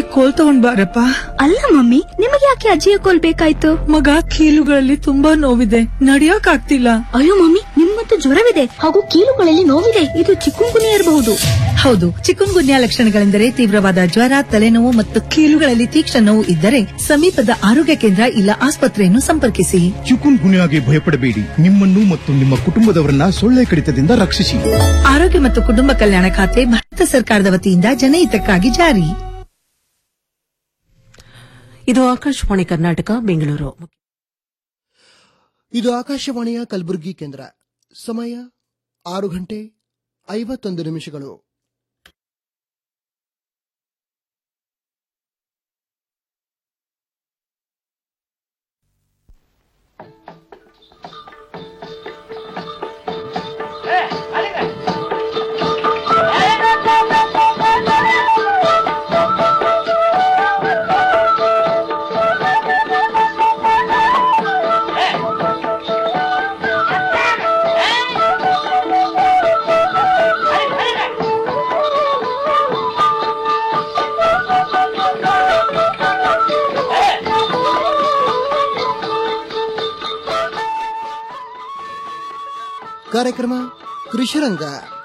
ಕೋಲ್ ತಗೊಂಡ್ ಬಾರಪ್ಪ ಅಲ್ಲ ಮಮ್ಮಿ ನಿಮಗೆ ಯಾಕೆ ಅಜ್ಜಿಯ ಕೋಲ್ ಬೇಕಾಯ್ತು ಮಗ ಕೀಲುಗಳಲ್ಲಿ ತುಂಬಾ ನೋವಿದೆ ನಡಿಯಕ್ ಆಗ್ತಿಲ್ಲ ಅಯ್ಯೋ ಮಮ್ಮಿ ನಿಮ್ಮಂತೂ ಜ್ವರವಿದೆ ಹಾಗೂ ಕೀಲುಗಳಲ್ಲಿ ನೋವಿದೆ ಇದು ಚಿಕ್ಕುಂಗುನಿ ಇರಬಹುದು ಹೌದು ಚಿಕುನ್ ಗುನ್ಯಾ ಲಕ್ಷಣಗಳೆಂದರೆ ತೀವ್ರವಾದ ಜ್ವರ ತಲೆನೋವು ಮತ್ತು ಕೀಲುಗಳಲ್ಲಿ ತೀಕ್ಷ್ಣ ನೋವು ಇದ್ದರೆ ಸಮೀಪದ ಆರೋಗ್ಯ ಕೇಂದ್ರ ಇಲ್ಲ ಆಸ್ಪತ್ರೆಯನ್ನು ಸಂಪರ್ಕಿಸಿ ಚಿಕುನ್ ಗುನ್ಯಾಗೆ ಭಯಪಡಬೇಡಿ ನಿಮ್ಮನ್ನು ಮತ್ತು ನಿಮ್ಮ ಕುಟುಂಬದವರನ್ನ ಸೊಳ್ಳೆ ಕಡಿತದಿಂದ ರಕ್ಷಿಸಿ ಆರೋಗ್ಯ ಮತ್ತು ಕುಟುಂಬ ಕಲ್ಯಾಣ ಖಾತೆ ಭಾರತ ಸರ್ಕಾರದ ವತಿಯಿಂದ ಜನಹಿತಕ್ಕಾಗಿ ಜಾರಿ ಇದು ಆಕಾಶವಾಣಿ ಕರ್ನಾಟಕ ಬೆಂಗಳೂರು ಇದು ಆಕಾಶವಾಣಿಯ ಕಲಬುರಗಿ ಕೇಂದ್ರ ಸಮಯ ಆರು ಗಂಟೆ ಐವತ್ತೊಂದು ನಿಮಿಷಗಳು ಕಾರ್ಯಕ್ರಮ ಕೃಷಿರಂಗ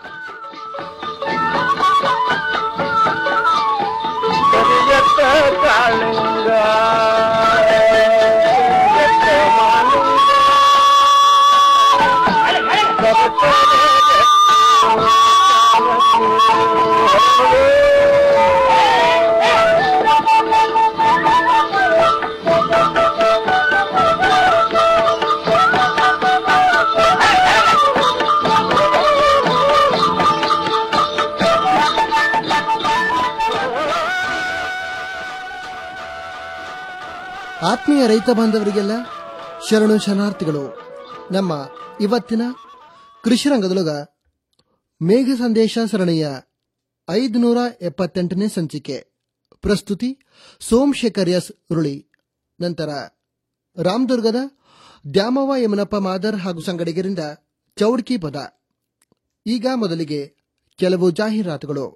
ಆತ್ಮೀಯ ರೈತ ಬಾಂಧವರಿಗೆಲ್ಲ ಶರಣು ಶರಣಾರ್ಥಿಗಳು ನಮ್ಮ ಇವತ್ತಿನ ಕೃಷಿ ರಂಗದೊಳಗ ಮೇಘ ಸಂದೇಶ ಸರಣಿಯ ಐದುನೂರ ಎಪ್ಪತ್ತೆಂಟನೇ ಸಂಚಿಕೆ ಪ್ರಸ್ತುತಿ ಸೋಮಶೇಖರ್ ಎಸ್ ಉರುಳಿ ನಂತರ ರಾಮದುರ್ಗದ ದ್ಯಾಮವ್ವ ಯಮನಪ್ಪ ಮಾದರ್ ಹಾಗೂ ಸಂಗಡಿಗರಿಂದ ಚೌಡ್ಕಿ ಪದ ಈಗ ಮೊದಲಿಗೆ ಕೆಲವು ಜಾಹೀರಾತುಗಳು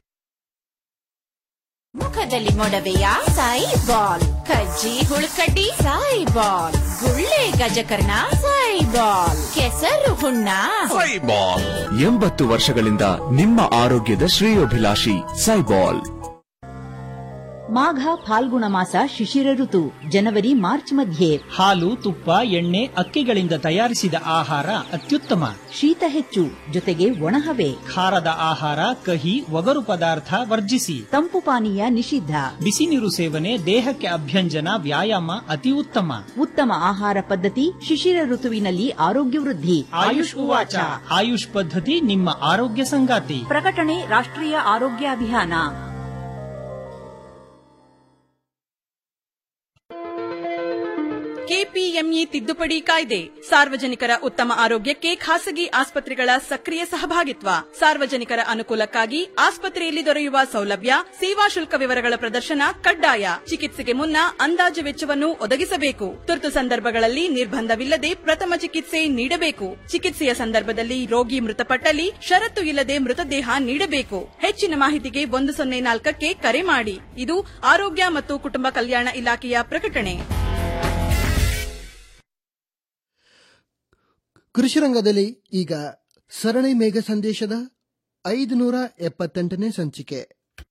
ಮುಖದಲ್ಲಿ ಮೊಡವೆಯ ಸಾಯಿ ಬಾಲ್ ಕಜ್ಜಿ ಹುಳುಕಡ್ಡಿ ಸಾಯಿ ಬಾಲ್ ಗುಳ್ಳೆ ಗಜಕರ್ಣ ಸಾಯಿ ಬಾಲ್ ಕೆಸರು ಹುಣ್ಣ ಸೈಬಾಲ್ ಎಂಬತ್ತು ವರ್ಷಗಳಿಂದ ನಿಮ್ಮ ಆರೋಗ್ಯದ ಶ್ರೇಯೋಭಿಲಾಷಿ ಸೈಬಾಲ್ ಮಾಘ ಫಾಲ್ಗುಣ ಮಾಸ ಶಿಶಿರ ಋತು ಜನವರಿ ಮಾರ್ಚ್ ಮಧ್ಯೆ ಹಾಲು ತುಪ್ಪ ಎಣ್ಣೆ ಅಕ್ಕಿಗಳಿಂದ ತಯಾರಿಸಿದ ಆಹಾರ ಅತ್ಯುತ್ತಮ ಶೀತ ಹೆಚ್ಚು ಜೊತೆಗೆ ಒಣಹವೆ ಖಾರದ ಆಹಾರ ಕಹಿ ಒಗರು ಪದಾರ್ಥ ವರ್ಜಿಸಿ ತಂಪು ಪಾನೀಯ ನಿಷಿದ್ಧ ಬಿಸಿ ನೀರು ಸೇವನೆ ದೇಹಕ್ಕೆ ಅಭ್ಯಂಜನ ವ್ಯಾಯಾಮ ಅತಿ ಉತ್ತಮ ಉತ್ತಮ ಆಹಾರ ಪದ್ಧತಿ ಶಿಶಿರ ಋತುವಿನಲ್ಲಿ ಆರೋಗ್ಯ ವೃದ್ಧಿ ಆಯುಷ್ ಉವಾಚ ಆಯುಷ್ ಪದ್ಧತಿ ನಿಮ್ಮ ಆರೋಗ್ಯ ಸಂಗಾತಿ ಪ್ರಕಟಣೆ ರಾಷ್ಟ್ರೀಯ ಆರೋಗ್ಯ ಅಭಿಯಾನ ಕೆಪಿಎಂಇ ತಿದ್ದುಪಡಿ ಕಾಯ್ದೆ ಸಾರ್ವಜನಿಕರ ಉತ್ತಮ ಆರೋಗ್ಯಕ್ಕೆ ಖಾಸಗಿ ಆಸ್ಪತ್ರೆಗಳ ಸಕ್ರಿಯ ಸಹಭಾಗಿತ್ವ ಸಾರ್ವಜನಿಕರ ಅನುಕೂಲಕ್ಕಾಗಿ ಆಸ್ಪತ್ರೆಯಲ್ಲಿ ದೊರೆಯುವ ಸೌಲಭ್ಯ ಸೇವಾ ಶುಲ್ಕ ವಿವರಗಳ ಪ್ರದರ್ಶನ ಕಡ್ಡಾಯ ಚಿಕಿತ್ಸೆಗೆ ಮುನ್ನ ಅಂದಾಜು ವೆಚ್ಚವನ್ನು ಒದಗಿಸಬೇಕು ತುರ್ತು ಸಂದರ್ಭಗಳಲ್ಲಿ ನಿರ್ಬಂಧವಿಲ್ಲದೆ ಪ್ರಥಮ ಚಿಕಿತ್ಸೆ ನೀಡಬೇಕು ಚಿಕಿತ್ಸೆಯ ಸಂದರ್ಭದಲ್ಲಿ ರೋಗಿ ಮೃತಪಟ್ಟಲ್ಲಿ ಷರತ್ತು ಇಲ್ಲದೆ ಮೃತದೇಹ ನೀಡಬೇಕು ಹೆಚ್ಚಿನ ಮಾಹಿತಿಗೆ ಒಂದು ಸೊನ್ನೆ ನಾಲ್ಕಕ್ಕೆ ಕರೆ ಮಾಡಿ ಇದು ಆರೋಗ್ಯ ಮತ್ತು ಕುಟುಂಬ ಕಲ್ಯಾಣ ಇಲಾಖೆಯ ಪ್ರಕಟಣೆ ಕೃಷಿ ರಂಗದಲ್ಲಿ ಈಗ ಸರಣಿ ಮೇಘ ಸಂದೇಶದ ಐದುನೂರ ಎಪ್ಪತ್ತೆಂಟನೇ ಸಂಚಿಕೆ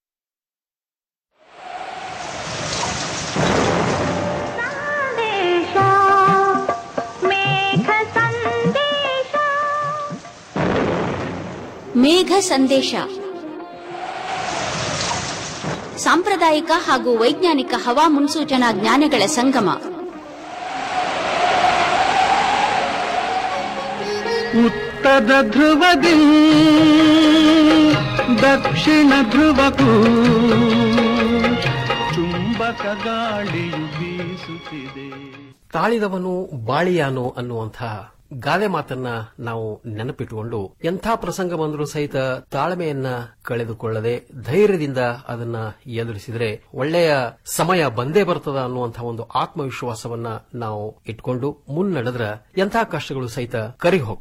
ಮೇಘ ಸಂದೇಶ ಸಾಂಪ್ರದಾಯಿಕ ಹಾಗೂ ವೈಜ್ಞಾನಿಕ ಹವಾ ಮುನ್ಸೂಚನಾ ಜ್ಞಾನಗಳ ಸಂಗಮ ಉತ್ತರ ಧ್ರುವದಿ ದಕ್ಷಿಣ ಧ್ರುವಕ್ಕೂ ಚುಂಬಕ ಗಾಳಿಯು ಬೀಸುತ್ತಿದೆ ತಾಳಿದವನು ಬಾಳಿಯಾನು ಅನ್ನುವಂಥ ಗಾದೆ ಮಾತನ್ನ ನಾವು ನೆನಪಿಟ್ಟುಕೊಂಡು ಎಂಥ ಪ್ರಸಂಗ ಬಂದರೂ ಸಹಿತ ತಾಳ್ಮೆಯನ್ನ ಕಳೆದುಕೊಳ್ಳದೆ ಧೈರ್ಯದಿಂದ ಅದನ್ನ ಎದುರಿಸಿದ್ರೆ ಒಳ್ಳೆಯ ಸಮಯ ಬಂದೇ ಬರ್ತದ ಅನ್ನುವಂಥ ಒಂದು ಆತ್ಮವಿಶ್ವಾಸವನ್ನ ನಾವು ಇಟ್ಕೊಂಡು ಮುನ್ನಡೆದ್ರ ಎಂಥ ಕಷ್ಟಗಳು ಸಹಿತ ಕರಿ ಹೋಗ್ತವ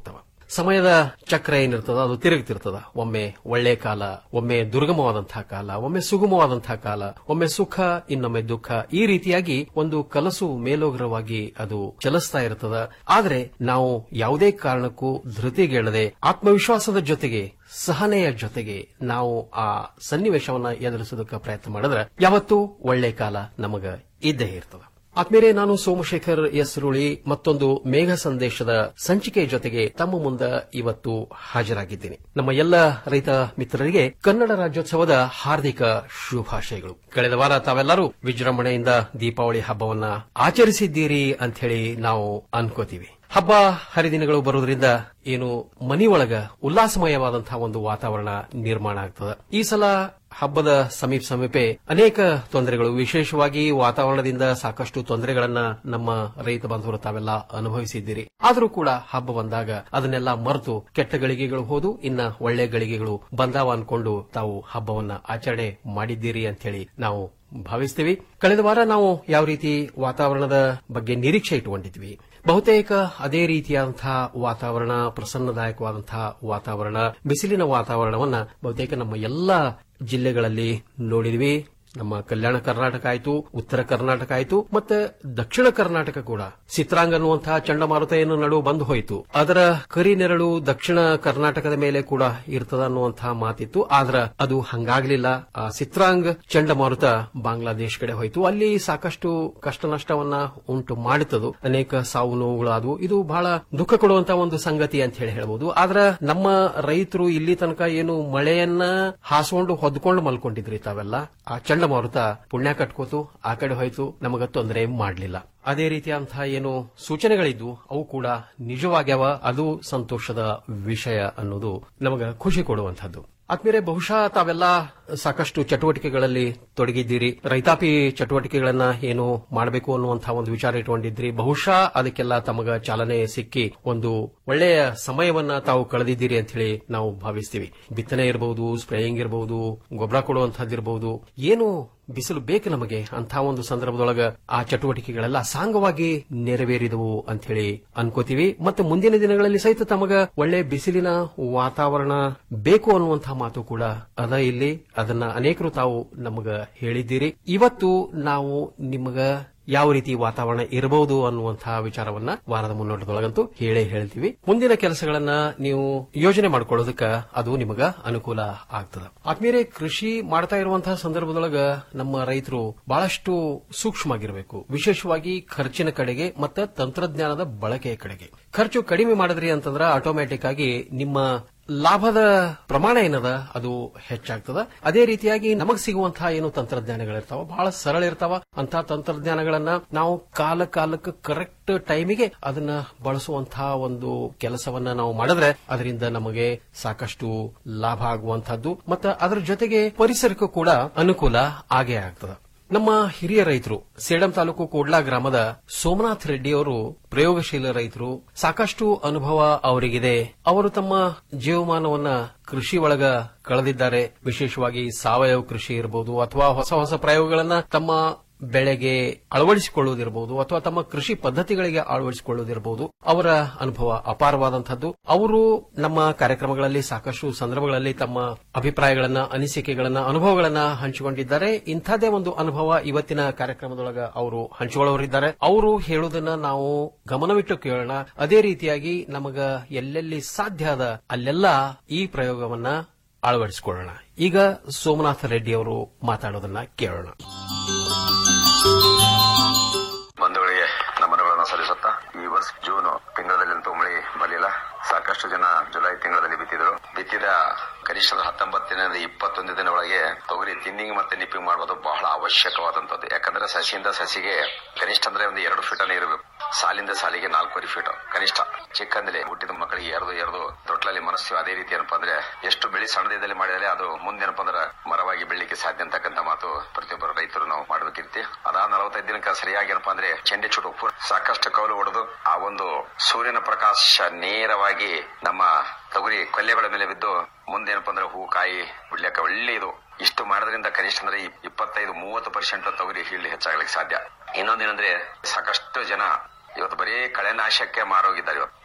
ಸಮಯದ ಚಕ್ರ ಏನಿರ್ತದ ಅದು ತಿರುಗ್ತಿರ್ತದ ಒಮ್ಮೆ ಒಳ್ಳೆ ಕಾಲ ಒಮ್ಮೆ ದುರ್ಗಮವಾದಂತಹ ಕಾಲ ಒಮ್ಮೆ ಸುಗಮವಾದಂತಹ ಕಾಲ ಒಮ್ಮೆ ಸುಖ ಇನ್ನೊಮ್ಮೆ ದುಃಖ ಈ ರೀತಿಯಾಗಿ ಒಂದು ಕಲಸು ಮೇಲೋಗ್ರವಾಗಿ ಅದು ಚಲಿಸ್ತಾ ಇರ್ತದ ಆದ್ರೆ ನಾವು ಯಾವುದೇ ಕಾರಣಕ್ಕೂ ಧೃತಿಗೆಳದೆ ಆತ್ಮವಿಶ್ವಾಸದ ಜೊತೆಗೆ ಸಹನೆಯ ಜೊತೆಗೆ ನಾವು ಆ ಸನ್ನಿವೇಶವನ್ನ ಎದುರಿಸೋದಕ್ಕೆ ಪ್ರಯತ್ನ ಮಾಡಿದ್ರೆ ಯಾವತ್ತೂ ಒಳ್ಳೆ ಕಾಲ ನಮಗ ಇದ್ದೇ ಇರ್ತದ ಆದ್ಮೇಲೆ ನಾನು ಸೋಮಶೇಖರ್ ಎಸ್ ರುಳಿ ಮತ್ತೊಂದು ಮೇಘ ಸಂದೇಶದ ಸಂಚಿಕೆ ಜೊತೆಗೆ ತಮ್ಮ ಮುಂದ ಇವತ್ತು ಹಾಜರಾಗಿದ್ದೀನಿ ನಮ್ಮ ಎಲ್ಲ ರೈತ ಮಿತ್ರರಿಗೆ ಕನ್ನಡ ರಾಜ್ಯೋತ್ಸವದ ಹಾರ್ದಿಕ ಶುಭಾಶಯಗಳು ಕಳೆದ ವಾರ ತಾವೆಲ್ಲರೂ ವಿಜೃಂಭಣೆಯಿಂದ ದೀಪಾವಳಿ ಹಬ್ಬವನ್ನ ಆಚರಿಸಿದ್ದೀರಿ ಅಂತ ಹೇಳಿ ನಾವು ಅನ್ಕೋತೀವಿ ಹಬ್ಬ ಹರಿದಿನಗಳು ಬರುವುದರಿಂದ ಏನು ಮನೆಯೊಳಗ ಉಲ್ಲಾಸಮಯವಾದಂತಹ ಒಂದು ವಾತಾವರಣ ನಿರ್ಮಾಣ ಆಗ್ತದೆ ಈ ಸಲ ಹಬ್ಬದ ಸಮೀಪ ಸಮೀಪೆ ಅನೇಕ ತೊಂದರೆಗಳು ವಿಶೇಷವಾಗಿ ವಾತಾವರಣದಿಂದ ಸಾಕಷ್ಟು ತೊಂದರೆಗಳನ್ನ ನಮ್ಮ ರೈತ ಬಾಂಧವರು ತಾವೆಲ್ಲ ಅನುಭವಿಸಿದ್ದೀರಿ ಆದರೂ ಕೂಡ ಹಬ್ಬ ಬಂದಾಗ ಅದನ್ನೆಲ್ಲ ಮರೆತು ಕೆಟ್ಟ ಗಳಿಗೆಗಳು ಹೋದು ಇನ್ನ ಒಳ್ಳೆ ಗಳಿಗೆಗಳು ಬಂದಾವ ಅನ್ಕೊಂಡು ತಾವು ಹಬ್ಬವನ್ನ ಆಚರಣೆ ಮಾಡಿದ್ದೀರಿ ಅಂತ ಹೇಳಿ ನಾವು ಭಾವಿಸ್ತೀವಿ ಕಳೆದ ವಾರ ನಾವು ಯಾವ ರೀತಿ ವಾತಾವರಣದ ಬಗ್ಗೆ ನಿರೀಕ್ಷೆ ಇಟ್ಟುಕೊಂಡಿದ್ವಿ ಬಹುತೇಕ ಅದೇ ರೀತಿಯಾದಂತಹ ವಾತಾವರಣ ಪ್ರಸನ್ನದಾಯಕವಾದಂತಹ ವಾತಾವರಣ ಬಿಸಿಲಿನ ವಾತಾವರಣವನ್ನ ಬಹುತೇಕ ನಮ್ಮ ಎಲ್ಲ ಜಿಲ್ಲೆಗಳಲ್ಲಿ ನೋಡಿದ್ವಿ ನಮ್ಮ ಕಲ್ಯಾಣ ಕರ್ನಾಟಕ ಆಯಿತು ಉತ್ತರ ಕರ್ನಾಟಕ ಆಯಿತು ಮತ್ತೆ ದಕ್ಷಿಣ ಕರ್ನಾಟಕ ಕೂಡ ಚಿತ್ರಾಂಗ್ ಅನ್ನುವಂತಹ ಚಂಡಮಾರುತ ಏನು ನಡುವೆ ಬಂದು ಹೋಯಿತು ಅದರ ಕರಿ ನೆರಳು ದಕ್ಷಿಣ ಕರ್ನಾಟಕದ ಮೇಲೆ ಕೂಡ ಇರ್ತದ ಅನ್ನುವಂತಹ ಮಾತಿತ್ತು ಆದ್ರ ಅದು ಹಂಗಾಗ್ಲಿಲ್ಲ ಆ ಚಿತ್ರಾಂಗ್ ಚಂಡಮಾರುತ ಬಾಂಗ್ಲಾದೇಶ್ ಕಡೆ ಹೋಯಿತು ಅಲ್ಲಿ ಸಾಕಷ್ಟು ಕಷ್ಟ ನಷ್ಟವನ್ನ ಉಂಟು ಮಾಡಿತದು ಅನೇಕ ಸಾವು ನೋವುಗಳಾದವು ಇದು ಬಹಳ ದುಃಖ ಕೊಡುವಂತಹ ಒಂದು ಸಂಗತಿ ಅಂತ ಹೇಳಿ ಹೇಳಬಹುದು ಆದ್ರ ನಮ್ಮ ರೈತರು ಇಲ್ಲಿ ತನಕ ಏನು ಮಳೆಯನ್ನ ಹಾಸ್ಕೊಂಡು ಹೊದ್ಕೊಂಡು ಮಲ್ಕೊಂಡಿದ್ರಿ ತಾವೆಲ್ಲ ಆ ಚಂಡಮಾರುತ ಪುಣ್ಯ ಕಟ್ಕೋತು ಆ ಕಡೆ ಹೋಯ್ತು ನಮಗ ತೊಂದರೆ ಮಾಡಲಿಲ್ಲ ಅದೇ ರೀತಿಯಂತಹ ಏನು ಸೂಚನೆಗಳಿದ್ವು ಅವು ಕೂಡ ನಿಜವಾಗ್ಯಾವ ಅದು ಸಂತೋಷದ ವಿಷಯ ಅನ್ನೋದು ನಮಗ ಖುಷಿ ಕೊಡುವಂತಹದ್ದು ಆದ್ಮೇಲೆ ಬಹುಶಃ ತಾವೆಲ್ಲ ಸಾಕಷ್ಟು ಚಟುವಟಿಕೆಗಳಲ್ಲಿ ತೊಡಗಿದ್ದೀರಿ ರೈತಾಪಿ ಚಟುವಟಿಕೆಗಳನ್ನ ಏನು ಮಾಡಬೇಕು ಅನ್ನುವಂತಹ ಒಂದು ವಿಚಾರ ಇಟ್ಕೊಂಡಿದ್ರಿ ಬಹುಶಃ ಅದಕ್ಕೆಲ್ಲ ತಮಗ ಚಾಲನೆ ಸಿಕ್ಕಿ ಒಂದು ಒಳ್ಳೆಯ ಸಮಯವನ್ನ ತಾವು ಕಳೆದಿದ್ದೀರಿ ಅಂತ ಹೇಳಿ ನಾವು ಭಾವಿಸ್ತೀವಿ ಬಿತ್ತನೆ ಇರಬಹುದು ಸ್ಪ್ರೇಯಿಂಗ್ ಇರಬಹುದು ಗೊಬ್ಬರ ಕೊಡುವಂತಹದ್ದಿರಬಹುದು ಏನು ಬಿಸಿಲು ಬೇಕು ನಮಗೆ ಅಂತ ಒಂದು ಸಂದರ್ಭದೊಳಗ ಆ ಚಟುವಟಿಕೆಗಳೆಲ್ಲ ಸಾಂಗವಾಗಿ ನೆರವೇರಿದವು ಅಂತ ಹೇಳಿ ಅನ್ಕೋತೀವಿ ಮತ್ತೆ ಮುಂದಿನ ದಿನಗಳಲ್ಲಿ ಸಹಿತ ತಮಗ ಒಳ್ಳೆ ಬಿಸಿಲಿನ ವಾತಾವರಣ ಬೇಕು ಅನ್ನುವಂತಹ ಮಾತು ಕೂಡ ಅದ ಇಲ್ಲಿ ಅದನ್ನ ಅನೇಕರು ತಾವು ನಮಗ ಹೇಳಿದ್ದೀರಿ ಇವತ್ತು ನಾವು ನಿಮಗ ಯಾವ ರೀತಿ ವಾತಾವರಣ ಇರಬಹುದು ಅನ್ನುವಂತಹ ವಿಚಾರವನ್ನ ವಾರದ ಮುನ್ನೋಟದೊಳಗಂತೂ ಹೇಳೇ ಹೇಳ್ತೀವಿ ಮುಂದಿನ ಕೆಲಸಗಳನ್ನ ನೀವು ಯೋಜನೆ ಮಾಡ್ಕೊಳ್ಳೋದಕ್ಕ ಅದು ನಿಮಗ ಅನುಕೂಲ ಆಗ್ತದ ಆದ್ಮೇಲೆ ಕೃಷಿ ಮಾಡ್ತಾ ಇರುವಂತಹ ಸಂದರ್ಭದೊಳಗ ನಮ್ಮ ರೈತರು ಬಹಳಷ್ಟು ಸೂಕ್ಷ್ಮ ಆಗಿರಬೇಕು ವಿಶೇಷವಾಗಿ ಖರ್ಚಿನ ಕಡೆಗೆ ಮತ್ತೆ ತಂತ್ರಜ್ಞಾನದ ಬಳಕೆಯ ಕಡೆಗೆ ಖರ್ಚು ಕಡಿಮೆ ಮಾಡಿದ್ರಿ ಅಂತಂದ್ರ ಆಟೋಮ್ಯಾಟಿಕ್ ಆಗಿ ನಿಮ್ಮ ಲಾಭದ ಪ್ರಮಾಣ ಏನದ ಅದು ಹೆಚ್ಚಾಗ್ತದ ಅದೇ ರೀತಿಯಾಗಿ ನಮಗ್ ಸಿಗುವಂತಹ ಏನು ತಂತ್ರಜ್ಞಾನಗಳಿರ್ತಾವ ಬಹಳ ಸರಳ ಇರ್ತಾವ ಅಂತ ತಂತ್ರಜ್ಞಾನಗಳನ್ನ ನಾವು ಕಾಲ ಕಾಲಕ್ಕೆ ಕರೆಕ್ಟ್ ಟೈಮಿಗೆ ಅದನ್ನ ಬಳಸುವಂತಹ ಒಂದು ಕೆಲಸವನ್ನ ನಾವು ಮಾಡಿದ್ರೆ ಅದರಿಂದ ನಮಗೆ ಸಾಕಷ್ಟು ಲಾಭ ಆಗುವಂತಹದ್ದು ಮತ್ತು ಅದರ ಜೊತೆಗೆ ಪರಿಸರಕ್ಕೂ ಕೂಡ ಅನುಕೂಲ ಆಗೇ ಆಗ್ತದ ನಮ್ಮ ಹಿರಿಯ ರೈತರು ಸೇಡಂ ತಾಲೂಕು ಕೋಡ್ಲಾ ಗ್ರಾಮದ ಸೋಮನಾಥ್ ರೆಡ್ಡಿ ಅವರು ಪ್ರಯೋಗಶೀಲ ರೈತರು ಸಾಕಷ್ಟು ಅನುಭವ ಅವರಿಗಿದೆ ಅವರು ತಮ್ಮ ಜೀವಮಾನವನ್ನ ಕೃಷಿ ಒಳಗ ಕಳೆದಿದ್ದಾರೆ ವಿಶೇಷವಾಗಿ ಸಾವಯವ ಕೃಷಿ ಇರಬಹುದು ಅಥವಾ ಹೊಸ ಹೊಸ ಪ್ರಯೋಗಗಳನ್ನ ತಮ್ಮ ಬೆಳೆಗೆ ಅಳವಡಿಸಿಕೊಳ್ಳುವುದಿರಬಹುದು ಅಥವಾ ತಮ್ಮ ಕೃಷಿ ಪದ್ಧತಿಗಳಿಗೆ ಅಳವಡಿಸಿಕೊಳ್ಳುವುದಿರಬಹುದು ಅವರ ಅನುಭವ ಅಪಾರವಾದಂತಹದ್ದು ಅವರು ನಮ್ಮ ಕಾರ್ಯಕ್ರಮಗಳಲ್ಲಿ ಸಾಕಷ್ಟು ಸಂದರ್ಭಗಳಲ್ಲಿ ತಮ್ಮ ಅಭಿಪ್ರಾಯಗಳನ್ನ ಅನಿಸಿಕೆಗಳನ್ನ ಅನುಭವಗಳನ್ನ ಹಂಚಿಕೊಂಡಿದ್ದಾರೆ ಇಂಥದೇ ಒಂದು ಅನುಭವ ಇವತ್ತಿನ ಕಾರ್ಯಕ್ರಮದೊಳಗ ಅವರು ಹಂಚಿಕೊಳ್ಳೋರಿದ್ದಾರೆ ಅವರು ಹೇಳುವುದನ್ನ ನಾವು ಗಮನವಿಟ್ಟು ಕೇಳೋಣ ಅದೇ ರೀತಿಯಾಗಿ ನಮಗ ಎಲ್ಲೆಲ್ಲಿ ಸಾಧ್ಯ ಅದ ಅಲ್ಲೆಲ್ಲ ಈ ಪ್ರಯೋಗವನ್ನ ಅಳವಡಿಸಿಕೊಳ್ಳೋಣ ಈಗ ಸೋಮನಾಥ ರೆಡ್ಡಿ ಅವರು ಮಾತಾಡೋದನ್ನ ಕೇಳೋಣ ಬಂಧುಗಳಿಗೆ ನಮನಗಳನ್ನು ಸಲ್ಲಿಸುತ್ತಾ ಈ ವರ್ಷ ಜೂನ್ ತಿಂಗಳಲ್ಲಂತೂ ಮಳೆ ಬರಲಿಲ್ಲ ಸಾಕಷ್ಟು ಜನ ಜುಲೈ ತಿಂಗಳಲ್ಲಿ ಬಿತ್ತಿದ್ರು ಬಿತ್ತಿದ ಕನಿಷ್ಠ ಹತ್ತೊಂಬತ್ತರಿಂದ ಇಪ್ಪತ್ತೊಂದು ದಿನ ಒಳಗೆ ತೊಗರಿ ತಿನ್ನಿಂಗ್ ಮತ್ತೆ ನಿಪ್ಪಿಂಗ್ ಮಾಡುವುದು ಬಹಳ ಅವಶ್ಯಕವಾದಂತದ್ದು ಯಾಕಂದ್ರೆ ಸಸಿಯಿಂದ ಸಸಿಗೆ ಕನಿಷ್ಠ ಅಂದ್ರೆ ಒಂದು ಎರಡು ಫೀಟ್ ಇರಬೇಕು ಸಾಲಿಂದ ಸಾಲಿಗೆ ನಾಲ್ಕೂವರೆ ಫೀಟ್ ಕನಿಷ್ಠ ಚಿಕ್ಕಂದಲೇ ಹುಟ್ಟಿದ ಮಕ್ಕಳಿಗೆ ಎರೆದು ಎರೆದು ತೊಟ್ಲಲ್ಲಿ ಮನಸ್ಸು ಅದೇ ರೀತಿ ಏನಪ್ಪಾ ಅಂದ್ರೆ ಎಷ್ಟು ಬೆಳಿ ಸಣ್ಣದಿದ್ದಲ್ಲಿ ಮಾಡಿದರೆ ಅದು ಮುಂದೇನಪ್ಪ ಅಂದ್ರೆ ಮರವಾಗಿ ಬೆಳಿಲಿಕ್ಕೆ ಸಾಧ್ಯ ಅಂತಕ್ಕಂಥ ಮಾತು ಪ್ರತಿಯೊಬ್ಬರು ರೈತರು ನಾವು ಮಾಡಬೇಕಿರ್ತಿ ಅದಾದ ನಲವತ್ತೈದು ದಿನಕ್ಕೆ ಸರಿಯಾಗಿ ಏನಪ್ಪಾ ಅಂದ್ರೆ ಚೆಂಡೆ ಚುಟು ಪೂರ್- ಸಾಕಷ್ಟು ಕೌಲು ಹೊಡೆದು ಆ ಒಂದು ಸೂರ್ಯನ ಪ್ರಕಾಶ ನೇರವಾಗಿ ನಮ್ಮ ತೊಗರಿ ಕೊಲ್ಲೆಗಳ ಮೇಲೆ ಬಿದ್ದು ಮುಂದೇನಪ್ಪ ಅಂದ್ರೆ ಹೂ ಕಾಯಿ ಬಿಡ್ಲಿಕ್ಕೆ ಒಳ್ಳೆಯದು ಇಷ್ಟು ಮಾಡೋದ್ರಿಂದ ಕನಿಷ್ಠ ಅಂದ್ರೆ ಇಪ್- ಇಪ್ಪತ್ತೈದು ಮೂವತ್ತು ಪರ್ಸೆಂಟ್ ತೊಗರಿ ಹೀಳಿ ಹೆಚ್ಚಾಗ್ಲಿಕ್ಕೆ ಸಾಧ್ಯ ಇನ್ನೊಂದೇನಂದ್ರೆ ಸಾಕಷ್ಟು ಜನ ಇವತ್ತು ಬರೀ ಕಳೆನಾಶಕ್ಕೆ ಮಾರೋಗಿದ್ದಾರೆ ಇವತ್ತು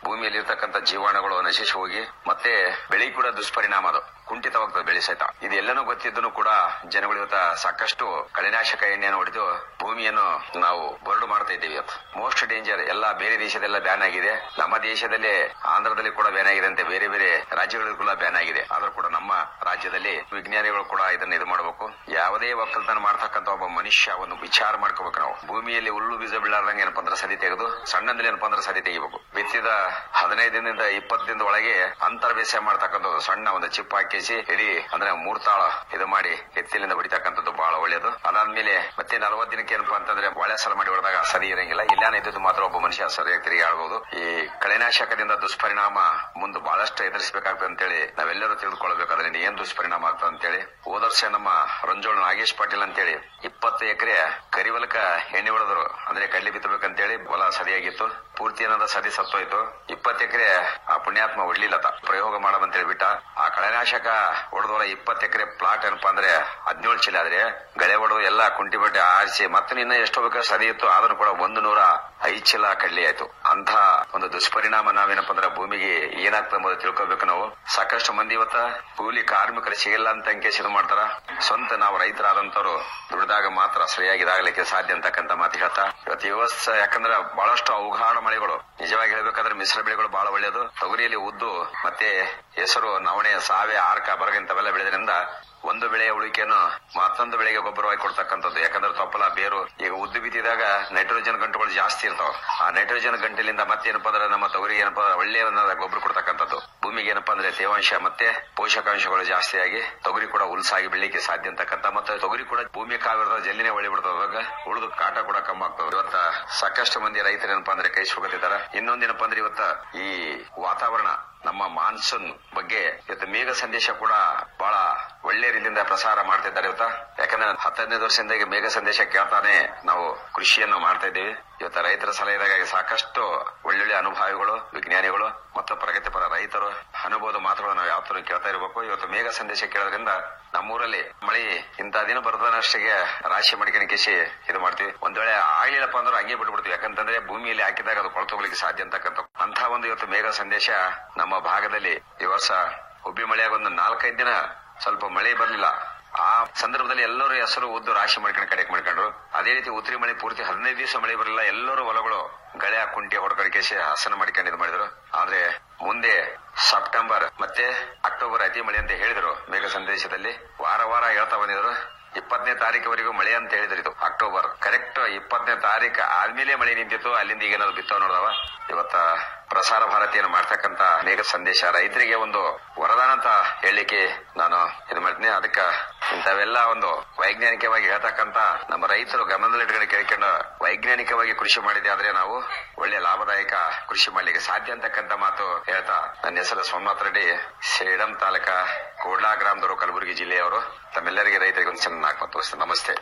ಭೂಮಿಯಲ್ಲಿ ಇರ್ತಕ್ಕಂಥ ಜೀವಾಣುಗಳು ನಶಿಸಿ ಹೋಗಿ ಮತ್ತೆ ಬೆಳೆ ಕೂಡ ದುಷ್ಪರಿಣಾಮ ಅದು ಕುಂಠಿತವಾಗ್ತದೆ ಬೆಳೆ ಸಹಿತ ಇದೆಲ್ಲನೂ ಗೊತ್ತಿದ್ದನು ಕೂಡ ಜನಗಳು ಇವತ್ತ ಸಾಕಷ್ಟು ಕಳೆನಾಶಕ ಎಣ್ಣೆಯನ್ನು ಹೊಡೆದು ಭೂಮಿಯನ್ನು ನಾವು ಬರಡು ಮಾಡ್ತಾ ಇದ್ದೀವಿ ಇವತ್ತು ಮೋಸ್ಟ್ ಡೇಂಜರ್ ಎಲ್ಲ ಬೇರೆ ದೇಶದೆಲ್ಲ ಬ್ಯಾನ್ ಆಗಿದೆ ನಮ್ಮ ದೇಶದಲ್ಲಿ ಆಂಧ್ರದಲ್ಲಿ ಕೂಡ ಬ್ಯಾನ್ ಆಗಿದೆ ಅಂತೆ ಬೇರೆ ಬೇರೆ ರಾಜ್ಯಗಳಲ್ಲಿ ಕೂಡ ಬ್ಯಾನ್ ಆಗಿದೆ ಆದ್ರೂ ಕೂಡ ನಮ್ಮ ರಾಜ್ಯದಲ್ಲಿ ವಿಜ್ಞಾನಿಗಳು ಕೂಡ ಇದನ್ನ ಇದು ಮಾಡಬೇಕು ಯಾವುದೇ ಒಕ್ಕಲ್ತನ ಮಾಡ್ತಕ್ಕಂಥ ಒಬ್ಬ ಮನುಷ್ಯ ಒಂದು ವಿಚಾರ ಮಾಡ್ಕೋಬೇಕು ನಾವು ಭೂಮಿಯಲ್ಲಿ ಹುಲ್ಲು ಬೀಜ ಬೀಳಾರ್ದಂಗೆ ಏನಪ್ಪಾ ಅಂದ್ರೆ ಸದಿ ತೆಗೆದು ಸಣ್ಣದಲ್ಲಿ ಏನಪ್ಪಾ ಅಂದ್ರೆ ಸದಿ ತೆಗಿಬೇಕು ಬಿತ್ತಿದ ಹದಿನೈದು ದಿನದಿಂದ ಇಪ್ಪತ್ತು ದಿನದ ಒಳಗೆ ಅಂತರ ಬೇಸಾಯ ಮಾಡ್ತಕ್ಕಂಥದ್ದು ಸಣ್ಣ ಒಂದು ಚಿಪ್ ಹಾಕಿಸಿ ಇಡೀ ಅಂದ್ರೆ ಮೂರ್ ತಾಳ ಇದು ಮಾಡಿ ಎತ್ತಿಲಿಂದ ಬಡಿತಕ್ಕಂಥದ್ದು ಬಹಳ ಒಳ್ಳೇದು ಅದಾದ್ಮೇಲೆ ಮತ್ತೆ ನಲವತ್ತು ದಿನಕ್ಕೆ ಏನಪ್ಪಾ ಅಂತಂದ್ರೆ ಒಳ್ಳೆ ಸಲ ಮಾಡಿ ಹೊಡೆದಾಗ ಸರಿ ಇರಂಗಿಲ್ಲ ಇಲ್ಲಾನ ಇದ್ದದ್ದು ಮಾತ್ರ ಒಬ್ಬ ಮನುಷ್ಯ ಸರಿಯಾಗಿ ತಿರುಗಾಡಬಹುದು ಈ ಕಳೆನಾಶಕದಿಂದ ದುಷ್ಪರಿಣಾಮ ಮುಂದೆ ಬಹಳಷ್ಟು ಎದುರಿಸಬೇಕಾಗ್ತದೆ ಅಂತೇಳಿ ನಾವೆಲ್ಲರೂ ತಿಳಿದುಕೊಳ್ಬೇಕು ಅದರಿಂದ ಏನ್ ದುಷ್ಪರಿಣಾಮ ಆಗ್ತದೆ ಅಂತೇಳಿ ಹೋದ ವರ್ಷ ನಮ್ಮ ರಂಜೋಳ ನಾಗೇಶ್ ಪಾಟೀಲ್ ಅಂತೇಳಿ ಇಪ್ಪತ್ತು ಎಕರೆ ಕರಿವಲಕ ಎಣ್ಣೆ ಹೊಡೆದ್ರು ಅಂದ್ರೆ ಕಡ್ಲಿ ಬಿತ್ತಬೇಕಂತೇಳಿ ಹೊಲ ಸರಿಯಾಗಿತ್ತು ಪೂರ್ತಿ ಏನದ ಸದಿ ಸತ್ತೋಯ್ತು ಇಪ್ಪತ್ತು ಎಕರೆ ಆ ಪುಣ್ಯಾತ್ಮ ಹೊಡ್ಲಿಲ್ಲತ ಪ್ರಯೋಗ ಮಾಡಬಂತೇಳಿ ಬಿಟ್ಟ ಆ ಕಳೆನಾಶಕ ಹೊಡೆದೋಳ ಇಪ್ಪತ್ತು ಎಕರೆ ಪ್ಲಾಟ್ ಏನಪ್ಪಾ ಅಂದ್ರೆ ಹದಿನೇಳು ಚೀಲ ಆದ್ರೆ ಗಳೆ ಹೊಡೆದು ಎಲ್ಲ ಕುಂಟಿ ಬಟ್ಟೆ ಆರಿಸಿ ಮತ್ತೆ ನಿನ್ನ ಎಷ್ಟೋ ಬೇಕಾದ್ರೆ ಸದಿ ಇತ್ತು ಆದ್ರೂ ಕೂಡ ಒಂದು ನೂರ ಐದು ಚೀಲ ಕಡ್ಲಿ ಆಯ್ತು ಅಂತ ಒಂದು ದುಷ್ಪರಿಣಾಮ ನಾವೇನಪ್ಪ ಅಂದ್ರೆ ಭೂಮಿಗೆ ಏನಾಗ್ತದೆ ಎಂಬುದು ತಿಳ್ಕೊಬೇಕು ನಾವು ಸಾಕಷ್ಟು ಮಂದಿ ಇವತ್ತ ಕೂಲಿ ಕಾರ್ಮಿಕರು ಸಿಗಲ್ಲ ಅಂತ ಅಂಕೇಶ್ ಇದು ಮಾಡ್ತಾರ ಸ್ವಂತ ನಾವು ರೈತರಾದಂತವ್ರು ದುಡಿದಾಗ ಮಾತ್ರ ಸರಿಯಾಗಿ ಇದಾಗಲಿಕ್ಕೆ ಸಾಧ್ಯ ಅಂತಕ್ಕಂತ ಮಾತು ಹೇಳ್ತಾ ಇವತ್ತು ಈ ವರ್ಷ ಯಾಕಂದ್ರೆ ಬಹಳಷ್ಟು ಅವಘಾಡ ಮಳೆಗಳು ನಿಜವಾಗಿ ಹೇಳ್ಬೇಕಾದ್ರೆ ಮಿಶ್ರ ಬೆಳೆಗಳು ಬಹಳ ಒಳ್ಳೆಯದು ತೊಗರಿಯಲ್ಲಿ ಉದ್ದು ಮತ್ತೆ ಹೆಸರು ನವಣೆ ಸಾವೆ ಆರ್ಕ ಬರಗ ಇಂಥವೆಲ್ಲ ಬೆಳೆದ್ರಿಂದ ಒಂದು ಬೆಳೆಯ ಉಳಿಕೆಯನ್ನು ಮತ್ತೊಂದು ಬೆಳೆಗೆ ಗೊಬ್ಬರವಾಗಿ ಕೊಡ್ತಕ್ಕಂಥದ್ದು ಯಾಕಂದ್ರೆ ತೊಪ್ಪಲ ಬೇರು ಈಗ ಉದ್ದು ಬಿತ್ತಿದಾಗ ನೈಟ್ರೋಜನ್ ಗಂಟುಗಳು ಜಾಸ್ತಿ ಇರ್ತಾವ ಆ ನೈಟ್ರೋಜನ್ ಗಂಟಲಿಂದ ಮತ್ತೆ ಏನಪ್ಪಾ ಅಂದ್ರೆ ನಮ್ಮ ತೊಗರಿಗೆ ಏನಪ್ಪಾ ಅಂದ್ರೆ ಒಳ್ಳೆಯ ಒಂದು ಗೊಬ್ಬರ ಕೊಡ್ತಕ್ಕಂಥದ್ದು ಭೂಮಿಗೆ ಏನಪ್ಪಾ ಅಂದ್ರೆ ತೇವಾಂಶ ಮತ್ತೆ ಪೋಷಕಾಂಶಗಳು ಜಾಸ್ತಿಯಾಗಿ ತೊಗರಿ ಕೂಡ ಉಲ್ಸಾಗಿ ಬೆಳಿಲಿಕ್ಕೆ ಸಾಧ್ಯ ಅಂತಕ್ಕಂಥ ಮತ್ತೆ ತೊಗರಿ ಕೂಡ ಭೂಮಿ ಕಾವಿರದ ಜಲ್ಲಿನೇ ಒಳ್ಳೆ ಬಿಡ್ತದಾಗ ಉಳಿದು ಕಾಟ ಕೂಡ ಕಮ್ಮಿ ಆಗ್ತದೆ ಇವತ್ತ ಸಾಕಷ್ಟು ಮಂದಿ ರೈತರು ಏನಪ್ಪಾ ಅಂದ್ರೆ ಕೈ ಸುಗತಿದ್ದಾರೆ ಇನ್ನೊಂದೇನಪ್ಪಾ ಅಂದ್ರೆ ಇವತ್ತ ಈ ವಾತಾವರಣ ನಮ್ಮ ಮಾನ್ಸೂನ್ ಬಗ್ಗೆ ಇವತ್ತು ಮೇಘ ಸಂದೇಶ ಕೂಡ ಬಹಳ ಒಳ್ಳೆ ರೀತಿಯಿಂದ ಪ್ರಸಾರ ಮಾಡ್ತಿದ್ದಾರೆ ಇವತ್ತ ಯಾಕಂದ್ರೆ ಹತ್ತೈದನೇ ವರ್ಷದಿಂದ ಈಗ ಮೇಘ ಸಂದೇಶ ಕೇಳ್ತಾನೆ ನಾವು ಕೃಷಿಯನ್ನು ಮಾಡ್ತಾ ಇದ್ದೀವಿ ಇವತ್ತು ರೈತರ ಸಲಹೆಗಾಗಿ ಸಾಕಷ್ಟು ಒಳ್ಳೊಳ್ಳೆ ಅನುಭವಿಗಳು ವಿಜ್ಞಾನಿಗಳು ಮತ್ತು ಪ್ರಗತಿಪರ ರೈತರು ಅನುಭವದ ಮಾತುಗಳು ನಾವು ಯಾವ ತರ ಕೇಳ್ತಾ ಇರಬೇಕು ಇವತ್ತು ಮೇಘ ಸಂದೇಶ ಕೇಳೋದ್ರಿಂದ ನಮ್ಮೂರಲ್ಲಿ ಮಳೆ ಇಂಥ ದಿನ ಬರ್ತದಷ್ಟೇ ರಾಶಿ ಮಾಡ್ಕೊಂಡು ಕೇಸಿ ಇದು ಮಾಡ್ತೀವಿ ಒಂದ್ ವೇಳೆ ಆಗ್ಲಿಲ್ಲಪ್ಪ ಅಂದ್ರೆ ಹಂಗೆ ಬಿಟ್ಬಿಡ್ತೀವಿ ಯಾಕಂತಂದ್ರೆ ಭೂಮಿಯಲ್ಲಿ ಹಾಕಿದಾಗ ಅದು ಕೊಳ್ತೋಗ್ಲಿಕ್ಕೆ ಸಾಧ್ಯ ಅಂತಕ್ಕಂಥ ಅಂತ ಒಂದು ಇವತ್ತು ಮೇಘ ಸಂದೇಶ ನಮ್ಮ ಭಾಗದಲ್ಲಿ ಈ ವರ್ಷ ಹುಬ್ಬಿ ಮಳೆಯಾಗ ಒಂದು ನಾಲ್ಕೈದು ದಿನ ಸ್ವಲ್ಪ ಮಳೆ ಬರ್ಲಿಲ್ಲ ಆ ಸಂದರ್ಭದಲ್ಲಿ ಎಲ್ಲರೂ ಹೆಸರು ಉದ್ದು ರಾಶಿ ಮಾಡ್ಕೊಂಡು ಕಡೆಕ್ ಮಾಡ್ಕೊಂಡ್ರು ಅದೇ ರೀತಿ ಉತ್ತರಿ ಮಳೆ ಪೂರ್ತಿ ಹದಿನೈದು ದಿವಸ ಮಳೆ ಬರಲಿಲ್ಲ ಎಲ್ಲರೂ ಹೊಲಗಳು ಗಳೆ ಕುಂಟಿ ಹೊಡ್ಕಡಿಕೆಸಿ ಹಸನ ಮಾಡ್ಕೊಂಡು ಇದು ಮಾಡಿದ್ರು ಆದ್ರೆ ಮುಂದೆ ಸೆಪ್ಟೆಂಬರ್ ಮತ್ತೆ ಅಕ್ಟೋಬರ್ ಅತಿ ಮಳೆ ಅಂತ ಹೇಳಿದ್ರು ಮೇಘ ಸಂದೇಶದಲ್ಲಿ ವಾರ ವಾರ ಹೇಳ್ತಾ ಬಂದಿದ್ರು ಇಪ್ಪತ್ತನೇ ತಾರೀಕುವರೆಗೂ ಮಳೆ ಅಂತ ಹೇಳಿದ್ರು ಇದು ಅಕ್ಟೋಬರ್ ಕರೆಕ್ಟ್ ಇಪ್ಪತ್ತನೇ ತಾರೀಕು ಆದ್ಮೇಲೆ ಮಳೆ ನಿಂತಿತ್ತು ಅಲ್ಲಿಂದ ಈಗ ಏನಾದ್ರು ಬಿತ್ತವ್ ನೋಡದವ ಇವತ್ತ ಪ್ರಸಾರ ಭಾರತಿಯನ್ನು ಮಾಡ್ತಕ್ಕಂತ ಮೇಘ ಸಂದೇಶ ರೈತರಿಗೆ ಒಂದು ವರದಾನ ಅಂತ ಹೇಳಲಿಕ್ಕೆ ನಾನು ಇದು ಮಾಡ್ತೀನಿ ಅದಕ್ಕ ಇಂಥವೆಲ್ಲ ಒಂದು ವೈಜ್ಞಾನಿಕವಾಗಿ ಹೇಳ್ತಕ್ಕಂತ ನಮ್ಮ ರೈತರು ಗಮನದಲ್ಲಿಟ್ಕೊಂಡು ಕೇಳ್ಕೊಂಡು ವೈಜ್ಞಾನಿಕವಾಗಿ ಕೃಷಿ ಮಾಡಿದೆ ಆದ್ರೆ ನಾವು ಒಳ್ಳೆ ಲಾಭದಾಯಕ ಕೃಷಿ ಮಾಡ್ಲಿಕ್ಕೆ ಸಾಧ್ಯ ಅಂತಕ್ಕಂತ ಮಾತು ಹೇಳ್ತಾ ನನ್ನ ಹೆಸರು ಸೋಮನಾಥ್ ರೆಡ್ಡಿ ಸೇಡಂ ತಾಲೂಕ ಕೋಡ್ಲಾ ಗ್ರಾಮದವರು ಕಲಬುರಗಿ ಜಿಲ್ಲೆಯವರು ತಮ್ಮೆಲ್ಲರಿಗೆ ರೈತರಿಗೆ ಒಂದು ಸಣ್ಣ ನಾಲ್ಕು ತೋರಿಸ್ತೇನೆ ನಮಸ್ತೆ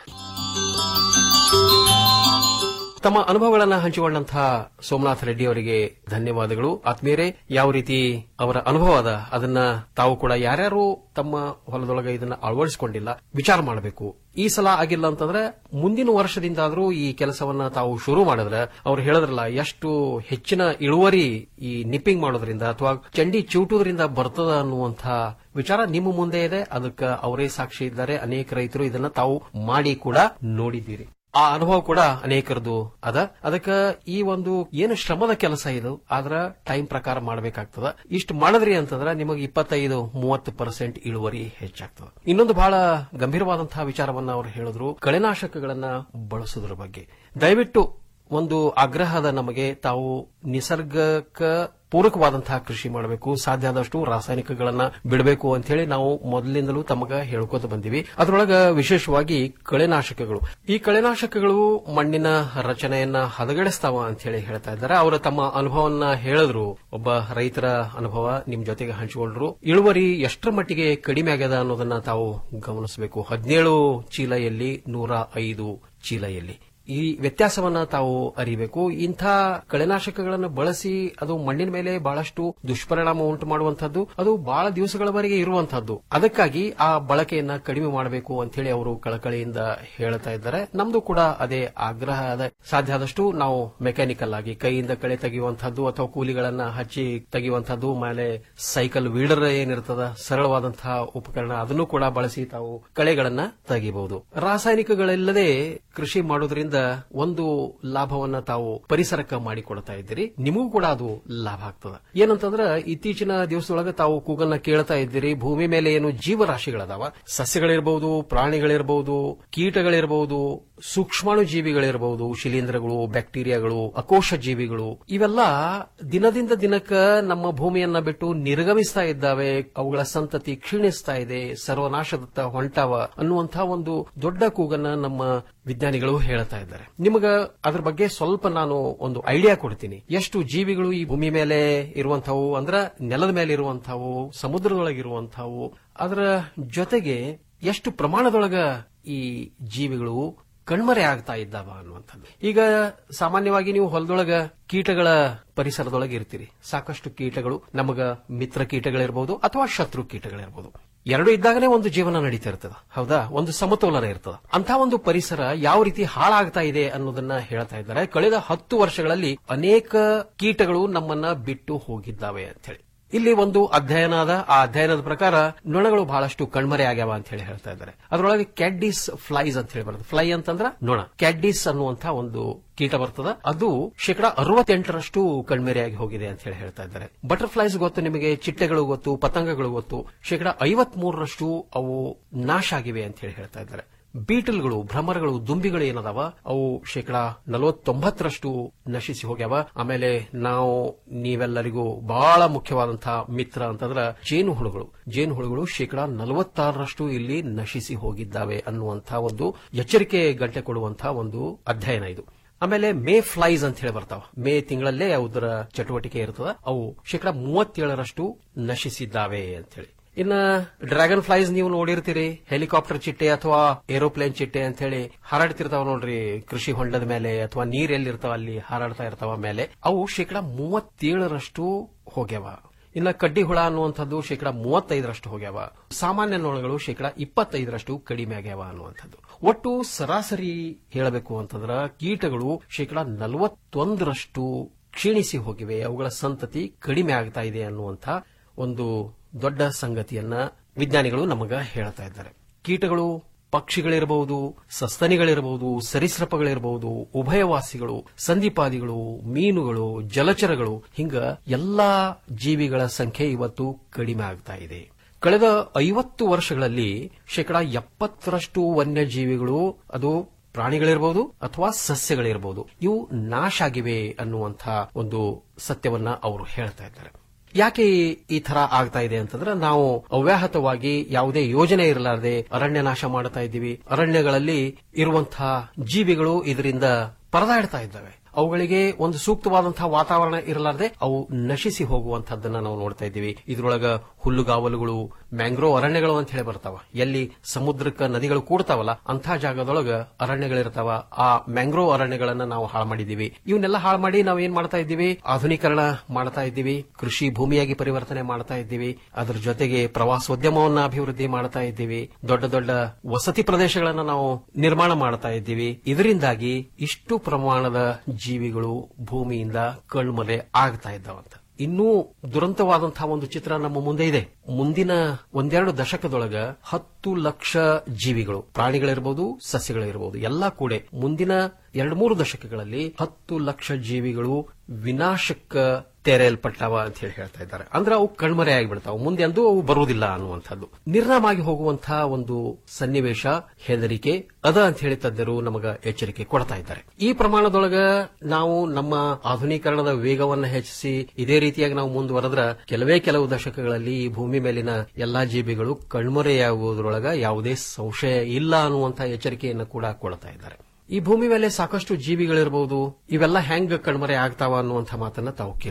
ತಮ್ಮ ಅನುಭವಗಳನ್ನ ಹಂಚಿಕೊಂಡಂತಹ ಸೋಮನಾಥ್ ರೆಡ್ಡಿ ಅವರಿಗೆ ಧನ್ಯವಾದಗಳು ಆತ್ಮೀಯರೇ ಯಾವ ರೀತಿ ಅವರ ಅನುಭವ ಅದ ಅದನ್ನ ತಾವು ಕೂಡ ಯಾರ್ಯಾರು ತಮ್ಮ ಹೊಲದೊಳಗೆ ಇದನ್ನ ಅಳವಡಿಸಿಕೊಂಡಿಲ್ಲ ವಿಚಾರ ಮಾಡಬೇಕು ಈ ಸಲ ಆಗಿಲ್ಲ ಅಂತಂದ್ರೆ ಮುಂದಿನ ವರ್ಷದಿಂದಾದ್ರೂ ಈ ಕೆಲಸವನ್ನ ತಾವು ಶುರು ಮಾಡಿದ್ರೆ ಅವ್ರು ಹೇಳಿದ್ರಲ್ಲ ಎಷ್ಟು ಹೆಚ್ಚಿನ ಇಳುವರಿ ಈ ನಿಪ್ಪಿಂಗ್ ಮಾಡೋದ್ರಿಂದ ಅಥವಾ ಚಂಡಿ ಚಿವುಟೋದ್ರಿಂದ ಬರ್ತದ ಅನ್ನುವಂಥ ವಿಚಾರ ನಿಮ್ಮ ಮುಂದೆ ಇದೆ ಅದಕ್ಕೆ ಅವರೇ ಸಾಕ್ಷಿ ಇದ್ದಾರೆ ಅನೇಕ ರೈತರು ಇದನ್ನ ತಾವು ಮಾಡಿ ಕೂಡ ನೋಡಿದ್ದೀರಿ ಆ ಅನುಭವ ಕೂಡ ಅನೇಕರದು ಅದ ಅದಕ್ಕ ಈ ಒಂದು ಏನು ಶ್ರಮದ ಕೆಲಸ ಇದು ಆದ್ರ ಟೈಮ್ ಪ್ರಕಾರ ಮಾಡಬೇಕಾಗ್ತದ ಇಷ್ಟು ಮಾಡಿದ್ರಿ ಅಂತಂದ್ರ ನಿಮಗೆ ಇಪ್ಪತ್ತೈದು ಮೂವತ್ತು ಪರ್ಸೆಂಟ್ ಇಳುವರಿ ಹೆಚ್ಚಾಗ್ತದ ಇನ್ನೊಂದು ಬಹಳ ಗಂಭೀರವಾದಂತಹ ವಿಚಾರವನ್ನ ಅವರು ಹೇಳಿದ್ರು ಕಳೆನಾಶಕಗಳನ್ನ ಬಳಸೋದ್ರ ಬಗ್ಗೆ ದಯವಿಟ್ಟು ಒಂದು ಆಗ್ರಹದ ನಮಗೆ ತಾವು ನಿಸರ್ಗಕ್ಕ ಪೂರಕವಾದಂತಹ ಕೃಷಿ ಮಾಡಬೇಕು ಸಾಧ್ಯ ಆದಷ್ಟು ರಾಸಾಯನಿಕಗಳನ್ನ ಬಿಡಬೇಕು ಅಂತ ಹೇಳಿ ನಾವು ಮೊದಲಿಂದಲೂ ತಮಗ ಹೇಳ್ಕೊತ ಬಂದಿವಿ ಅದರೊಳಗ ವಿಶೇಷವಾಗಿ ಕಳೆನಾಶಕಗಳು ಈ ಕಳೆನಾಶಕಗಳು ಮಣ್ಣಿನ ರಚನೆಯನ್ನ ಹದಗೆಡಿಸ್ತಾವ ಅಂತ ಹೇಳಿ ಹೇಳ್ತಾ ಇದ್ದಾರೆ ಅವರು ತಮ್ಮ ಅನುಭವವನ್ನ ಹೇಳಿದ್ರು ಒಬ್ಬ ರೈತರ ಅನುಭವ ನಿಮ್ ಜೊತೆಗೆ ಹಂಚಿಕೊಂಡ್ರು ಇಳುವರಿ ಎಷ್ಟರ ಮಟ್ಟಿಗೆ ಕಡಿಮೆ ಆಗ್ಯದ ಅನ್ನೋದನ್ನ ತಾವು ಗಮನಿಸಬೇಕು ಹದಿನೇಳು ಚೀಲ ಎಲ್ಲಿ ನೂರ ಐದು ಚೀಲ ಎಲ್ಲಿ ಈ ವ್ಯತ್ಯಾಸವನ್ನ ತಾವು ಅರಿಬೇಕು ಇಂಥ ಕಳೆನಾಶಕಗಳನ್ನು ಬಳಸಿ ಅದು ಮಣ್ಣಿನ ಮೇಲೆ ಬಹಳಷ್ಟು ದುಷ್ಪರಿಣಾಮ ಉಂಟು ಮಾಡುವಂತಹದ್ದು ಅದು ಬಹಳ ದಿವಸಗಳವರೆಗೆ ಇರುವಂತಹದ್ದು ಅದಕ್ಕಾಗಿ ಆ ಬಳಕೆಯನ್ನ ಕಡಿಮೆ ಮಾಡಬೇಕು ಅಂತ ಹೇಳಿ ಅವರು ಕಳಕಳಿಯಿಂದ ಹೇಳ್ತಾ ಇದ್ದಾರೆ ನಮ್ದು ಕೂಡ ಅದೇ ಆಗ್ರಹ ಅದ ಸಾಧ್ಯ ಆದಷ್ಟು ನಾವು ಮೆಕ್ಯಾನಿಕಲ್ ಆಗಿ ಕೈಯಿಂದ ಕಳೆ ತೆಗೆಯುವಂತಹದ್ದು ಅಥವಾ ಕೂಲಿಗಳನ್ನ ಹಚ್ಚಿ ತೆಗೆಯುವಂತಹದ್ದು ಮೇಲೆ ಸೈಕಲ್ ವೀಡರ್ ಏನಿರ್ತದ ಸರಳವಾದಂತಹ ಉಪಕರಣ ಅದನ್ನು ಕೂಡ ಬಳಸಿ ತಾವು ಕಳೆಗಳನ್ನ ತೆಗಿಬಹುದು ರಾಸಾಯನಿಕಗಳಿಲ್ಲದೆ ಕೃಷಿ ಮಾಡೋದ್ರಿಂದ ಒಂದು ಲಾಭವನ್ನ ತಾವು ಪರಿಸರಕ್ಕೆ ಮಾಡಿಕೊಡ್ತಾ ಇದ್ದೀರಿ ನಿಮಗೂ ಕೂಡ ಅದು ಲಾಭ ಆಗ್ತದ ಏನಂತಂದ್ರ ಇತ್ತೀಚಿನ ದಿವಸದೊಳಗೆ ತಾವು ಕೂಗನ್ನ ಕೇಳ್ತಾ ಇದ್ದೀರಿ ಭೂಮಿ ಮೇಲೆ ಏನು ಜೀವರಾಶಿಗಳದಾವ ಸಸ್ಯಗಳಿರಬಹುದು ಪ್ರಾಣಿಗಳಿರಬಹುದು ಕೀಟಗಳಿರಬಹುದು ಸೂಕ್ಷ್ಮಾಣು ಜೀವಿಗಳಿರಬಹುದು ಶಿಲೀಂಧ್ರಗಳು ಬ್ಯಾಕ್ಟೀರಿಯಾಗಳು ಅಕೋಶ ಜೀವಿಗಳು ಇವೆಲ್ಲ ದಿನದಿಂದ ದಿನಕ್ಕ ನಮ್ಮ ಭೂಮಿಯನ್ನ ಬಿಟ್ಟು ನಿರ್ಗಮಿಸ್ತಾ ಇದ್ದಾವೆ ಅವುಗಳ ಸಂತತಿ ಕ್ಷೀಣಿಸ್ತಾ ಇದೆ ಸರ್ವನಾಶದತ್ತ ಹೊಂಟಾವ ಅನ್ನುವಂತಹ ಒಂದು ದೊಡ್ಡ ಕೂಗನ್ನ ನಮ್ಮ ವಿಜ್ಞಾನಿಗಳು ಹೇಳ್ತಾ ಇದ್ದಾರೆ ನಿಮಗ ಅದ್ರ ಬಗ್ಗೆ ಸ್ವಲ್ಪ ನಾನು ಒಂದು ಐಡಿಯಾ ಕೊಡ್ತೀನಿ ಎಷ್ಟು ಜೀವಿಗಳು ಈ ಭೂಮಿ ಮೇಲೆ ಇರುವಂತವು ಅಂದ್ರ ನೆಲದ ಮೇಲೆ ಇರುವಂತವು ಸಮುದ್ರದೊಳಗಿರುವಂತವು ಅದರ ಜೊತೆಗೆ ಎಷ್ಟು ಪ್ರಮಾಣದೊಳಗ ಈ ಜೀವಿಗಳು ಕಣ್ಮರೆ ಆಗ್ತಾ ಇದ್ದಾವ ಅನ್ನುವಂಥದ್ದು ಈಗ ಸಾಮಾನ್ಯವಾಗಿ ನೀವು ಹೊಲದೊಳಗ ಕೀಟಗಳ ಪರಿಸರದೊಳಗೆ ಇರ್ತೀರಿ ಸಾಕಷ್ಟು ಕೀಟಗಳು ನಮಗ ಮಿತ್ರ ಕೀಟಗಳಿರ್ಬೋದು ಅಥವಾ ಶತ್ರು ಕೀಟಗಳಿರ್ಬೋದು ಎರಡು ಇದ್ದಾಗನೇ ಒಂದು ಜೀವನ ನಡೀತಾ ಇರ್ತದ ಹೌದಾ ಒಂದು ಸಮತೋಲನ ಇರ್ತದ ಅಂತ ಒಂದು ಪರಿಸರ ಯಾವ ರೀತಿ ಹಾಳಾಗ್ತಾ ಇದೆ ಅನ್ನೋದನ್ನ ಹೇಳ್ತಾ ಇದ್ದಾರೆ ಕಳೆದ ಹತ್ತು ವರ್ಷಗಳಲ್ಲಿ ಅನೇಕ ಕೀಟಗಳು ನಮ್ಮನ್ನ ಬಿಟ್ಟು ಹೋಗಿದ್ದಾವೆ ಅಂತ ಹೇಳಿ ಇಲ್ಲಿ ಒಂದು ಅಧ್ಯಯನ ಅದ ಆ ಅಧ್ಯಯನದ ಪ್ರಕಾರ ನೊಣಗಳು ಬಹಳಷ್ಟು ಕಣ್ಮರೆ ಆಗ್ಯಾವ ಅಂತ ಹೇಳಿ ಹೇಳ್ತಾ ಇದ್ದಾರೆ ಅದರೊಳಗೆ ಕ್ಯಾಡ್ಡಿಸ್ ಫ್ಲೈಸ್ ಅಂತ ಹೇಳಿ ಬರ್ತದೆ ಫ್ಲೈ ಅಂತಂದ್ರ ನೊಣ ಕ್ಯಾಡ್ಡಿಸ್ ಅನ್ನುವಂತಹ ಒಂದು ಕೀಟ ಬರ್ತದ ಅದು ಶೇಕಡ ಅರವತ್ತೆಂಟರಷ್ಟು ಕಣ್ಮೆರೆಯಾಗಿ ಹೋಗಿದೆ ಅಂತ ಹೇಳಿ ಹೇಳ್ತಾ ಇದ್ದಾರೆ ಬಟರ್ಫ್ಲೈಸ್ ಗೊತ್ತು ನಿಮಗೆ ಚಿಟ್ಟೆಗಳು ಗೊತ್ತು ಪತಂಗಗಳು ಗೊತ್ತು ಶೇಕಡ ಐವತ್ ಮೂರರಷ್ಟು ಅವು ನಾಶ ಆಗಿವೆ ಅಂತ ಹೇಳಿ ಹೇಳ್ತಾ ಇದ್ದಾರೆ ಬೀಟಲ್ಗಳು ಭ್ರಮರಗಳು ದುಂಬಿಗಳು ಏನದಾವ ಅವು ಶೇಕಡ ನಲವತ್ತೊಂಬತ್ತರಷ್ಟು ನಶಿಸಿ ಹೋಗ್ಯಾವ ಆಮೇಲೆ ನಾವು ನೀವೆಲ್ಲರಿಗೂ ಬಹಳ ಮುಖ್ಯವಾದಂತಹ ಮಿತ್ರ ಅಂತಂದ್ರ ಜೇನು ಹುಳುಗಳು ಜೇನು ಹುಳುಗಳು ಶೇಕಡ ನಲವತ್ತಾರರಷ್ಟು ಇಲ್ಲಿ ನಶಿಸಿ ಹೋಗಿದ್ದಾವೆ ಅನ್ನುವಂತಹ ಒಂದು ಎಚ್ಚರಿಕೆ ಗಂಟೆ ಕೊಡುವಂತಹ ಒಂದು ಅಧ್ಯಯನ ಇದು ಆಮೇಲೆ ಮೇ ಫ್ಲೈಸ್ ಅಂತ ಹೇಳಿ ಬರ್ತಾವ ಮೇ ತಿಂಗಳಲ್ಲೇ ಅದರ ಚಟುವಟಿಕೆ ಇರ್ತದ ಅವು ಶೇಕಡ ಮೂವತ್ತೇಳರಷ್ಟು ನಶಿಸಿದ್ದಾವೆ ಅಂತ ಹೇಳಿ ಇನ್ನ ಡ್ರ್ಯಾಗನ್ ಫ್ಲೈಸ್ ನೀವು ನೋಡಿರ್ತೀರಿ ಹೆಲಿಕಾಪ್ಟರ್ ಚಿಟ್ಟೆ ಅಥವಾ ಏರೋಪ್ಲೇನ್ ಚಿಟ್ಟೆ ಅಂತ ಹೇಳಿ ಹಾರಾಡ್ತಿರ್ತಾವ ನೋಡ್ರಿ ಕೃಷಿ ಹೊಂಡದ ಮೇಲೆ ಅಥವಾ ನೀರ್ ಎಲ್ಲಿರ್ತಾವ ಅಲ್ಲಿ ಹಾರಾಡ್ತಾ ಇರ್ತಾವ ಮೇಲೆ ಅವು ಶೇಕಡ ಮೂವತ್ತೇಳರಷ್ಟು ಹೋಗ್ಯಾವ ಇನ್ನ ಕಡ್ಡಿ ಹುಳ ಅನ್ನುವಂಥದ್ದು ಶೇಕಡ ಮೂವತ್ತೈದರಷ್ಟು ಹೋಗ್ಯಾವ ಸಾಮಾನ್ಯ ನೊಣಗಳು ಶೇಕಡ ಇಪ್ಪತ್ತೈದರಷ್ಟು ಕಡಿಮೆ ಆಗ್ಯಾವ ಅನ್ನುವಂಥದ್ದು ಒಟ್ಟು ಸರಾಸರಿ ಹೇಳಬೇಕು ಅಂತಂದ್ರ ಕೀಟಗಳು ಶೇಕಡ ನಲವತ್ತೊಂದರಷ್ಟು ಕ್ಷೀಣಿಸಿ ಹೋಗಿವೆ ಅವುಗಳ ಸಂತತಿ ಕಡಿಮೆ ಆಗ್ತಾ ಇದೆ ಅನ್ನುವಂಥ ಒಂದು ದೊಡ್ಡ ಸಂಗತಿಯನ್ನ ವಿಜ್ಞಾನಿಗಳು ನಮಗ ಹೇಳ್ತಾ ಇದ್ದಾರೆ ಕೀಟಗಳು ಪಕ್ಷಿಗಳಿರಬಹುದು ಸಸ್ತನಿಗಳಿರಬಹುದು ಸರೀಸೃಪಗಳಿರಬಹುದು ಉಭಯವಾಸಿಗಳು ಸಂಧಿಪಾದಿಗಳು ಮೀನುಗಳು ಜಲಚರಗಳು ಹಿಂಗ ಎಲ್ಲಾ ಜೀವಿಗಳ ಸಂಖ್ಯೆ ಇವತ್ತು ಕಡಿಮೆ ಆಗ್ತಾ ಇದೆ ಕಳೆದ ಐವತ್ತು ವರ್ಷಗಳಲ್ಲಿ ಶೇಕಡ ಎಪ್ಪತ್ತರಷ್ಟು ವನ್ಯಜೀವಿಗಳು ಅದು ಪ್ರಾಣಿಗಳಿರಬಹುದು ಅಥವಾ ಸಸ್ಯಗಳಿರಬಹುದು ಇವು ನಾಶ ಆಗಿವೆ ಅನ್ನುವಂಥ ಒಂದು ಸತ್ಯವನ್ನ ಅವರು ಹೇಳ್ತಾ ಇದ್ದಾರೆ ಯಾಕೆ ಈ ತರ ಆಗ್ತಾ ಇದೆ ಅಂತಂದ್ರೆ ನಾವು ಅವ್ಯಾಹತವಾಗಿ ಯಾವುದೇ ಯೋಜನೆ ಇರಲಾರದೆ ಅರಣ್ಯ ನಾಶ ಮಾಡ್ತಾ ಇದ್ದೀವಿ ಅರಣ್ಯಗಳಲ್ಲಿ ಇರುವಂತಹ ಜೀವಿಗಳು ಇದರಿಂದ ಪರದಾಡ್ತಾ ಇದ್ದಾವೆ ಅವುಗಳಿಗೆ ಒಂದು ಸೂಕ್ತವಾದಂತಹ ವಾತಾವರಣ ಇರಲಾರದೆ ಅವು ನಶಿಸಿ ಹೋಗುವಂತಹದ್ದನ್ನ ನಾವು ನೋಡ್ತಾ ಇದ್ದೀವಿ ಇದ್ರೊಳಗ ಹುಲ್ಲುಗಾವಲುಗಳು ಮ್ಯಾಂಗ್ರೋವ್ ಅರಣ್ಯಗಳು ಅಂತ ಹೇಳಿ ಬರ್ತಾವ ಎಲ್ಲಿ ಸಮುದ್ರಕ್ಕ ನದಿಗಳು ಕೂಡ್ತಾವಲ್ಲ ಅಂತಹ ಜಾಗದೊಳಗ ಅರಣ್ಯಗಳಿರ್ತಾವ ಆ ಮ್ಯಾಂಗ್ರೋವ್ ಅರಣ್ಯಗಳನ್ನ ನಾವು ಹಾಳು ಮಾಡಿದೀವಿ ಇವನ್ನೆಲ್ಲ ಹಾಳು ಮಾಡಿ ನಾವು ಏನ್ ಮಾಡ್ತಾ ಇದ್ದೀವಿ ಆಧುನೀಕರಣ ಮಾಡ್ತಾ ಇದ್ದೀವಿ ಕೃಷಿ ಭೂಮಿಯಾಗಿ ಪರಿವರ್ತನೆ ಮಾಡ್ತಾ ಇದ್ದೀವಿ ಅದರ ಜೊತೆಗೆ ಪ್ರವಾಸೋದ್ಯಮವನ್ನ ಅಭಿವೃದ್ಧಿ ಮಾಡ್ತಾ ಇದ್ದೀವಿ ದೊಡ್ಡ ದೊಡ್ಡ ವಸತಿ ಪ್ರದೇಶಗಳನ್ನ ನಾವು ನಿರ್ಮಾಣ ಮಾಡ್ತಾ ಇದ್ದೀವಿ ಇದರಿಂದಾಗಿ ಇಷ್ಟು ಪ್ರಮಾಣದ ಜೀವಿಗಳು ಭೂಮಿಯಿಂದ ಕಣ್ಮರೆ ಆಗ್ತಾ ಇದ್ದಾವಂತ ಇನ್ನೂ ದುರಂತವಾದಂತಹ ಒಂದು ಚಿತ್ರ ನಮ್ಮ ಮುಂದೆ ಇದೆ ಮುಂದಿನ ಒಂದೆರಡು ದಶಕದೊಳಗ ಹತ್ತು ಲಕ್ಷ ಜೀವಿಗಳು ಪ್ರಾಣಿಗಳಿರಬಹುದು ಸಸ್ಯಗಳಿರಬಹುದು ಎಲ್ಲಾ ಕೂಡ ಮುಂದಿನ ಎರಡು ಮೂರು ದಶಕಗಳಲ್ಲಿ ಹತ್ತು ಲಕ್ಷ ಜೀವಿಗಳು ವಿನಾಶಕ್ಕ ತೆರೆಯಲ್ಪಟ್ಟಾವ ಅಂತ ಹೇಳಿ ಹೇಳ್ತಾ ಇದ್ದಾರೆ ಅಂದ್ರೆ ಅವು ಕಣ್ಮರೆ ಆಗಿಬಿಡ್ತಾವ ಮುಂದೆ ಅಂದು ಅವು ಬರುವುದಿಲ್ಲ ಅನ್ನುವಂಥದ್ದು ನಿರ್ನಾಮಾಗಿ ಹೋಗುವಂತಹ ಒಂದು ಸನ್ನಿವೇಶ ಹೆದರಿಕೆ ಅದ ಅಂತ ಹೇಳಿ ತಜ್ಞರು ನಮಗ ಎಚ್ಚರಿಕೆ ಕೊಡ್ತಾ ಇದ್ದಾರೆ ಈ ಪ್ರಮಾಣದೊಳಗ ನಾವು ನಮ್ಮ ಆಧುನೀಕರಣದ ವೇಗವನ್ನು ಹೆಚ್ಚಿಸಿ ಇದೇ ರೀತಿಯಾಗಿ ನಾವು ಮುಂದುವರೆದ್ರ ಕೆಲವೇ ಕೆಲವು ದಶಕಗಳಲ್ಲಿ ಈ ಭೂಮಿ ಮೇಲಿನ ಎಲ್ಲಾ ಜೀವಿಗಳು ಕಣ್ಮರೆಯಾಗುವುದರೊಳಗ ಯಾವುದೇ ಸಂಶಯ ಇಲ್ಲ ಅನ್ನುವಂತಹ ಎಚ್ಚರಿಕೆಯನ್ನು ಕೂಡ ಕೊಡ್ತಾ ಇದ್ದಾರೆ ಈ ಭೂಮಿ ಮೇಲೆ ಸಾಕಷ್ಟು ಜೀವಿಗಳಿರಬಹುದು ಇವೆಲ್ಲ ಹೆಂಗ್ ಕಣ್ಮರೆ ಆಗ್ತಾವ ಅನ್ನುವಂಥ ಮಾತನ್ನ ತಾವು ಕೇಳಬಹುದು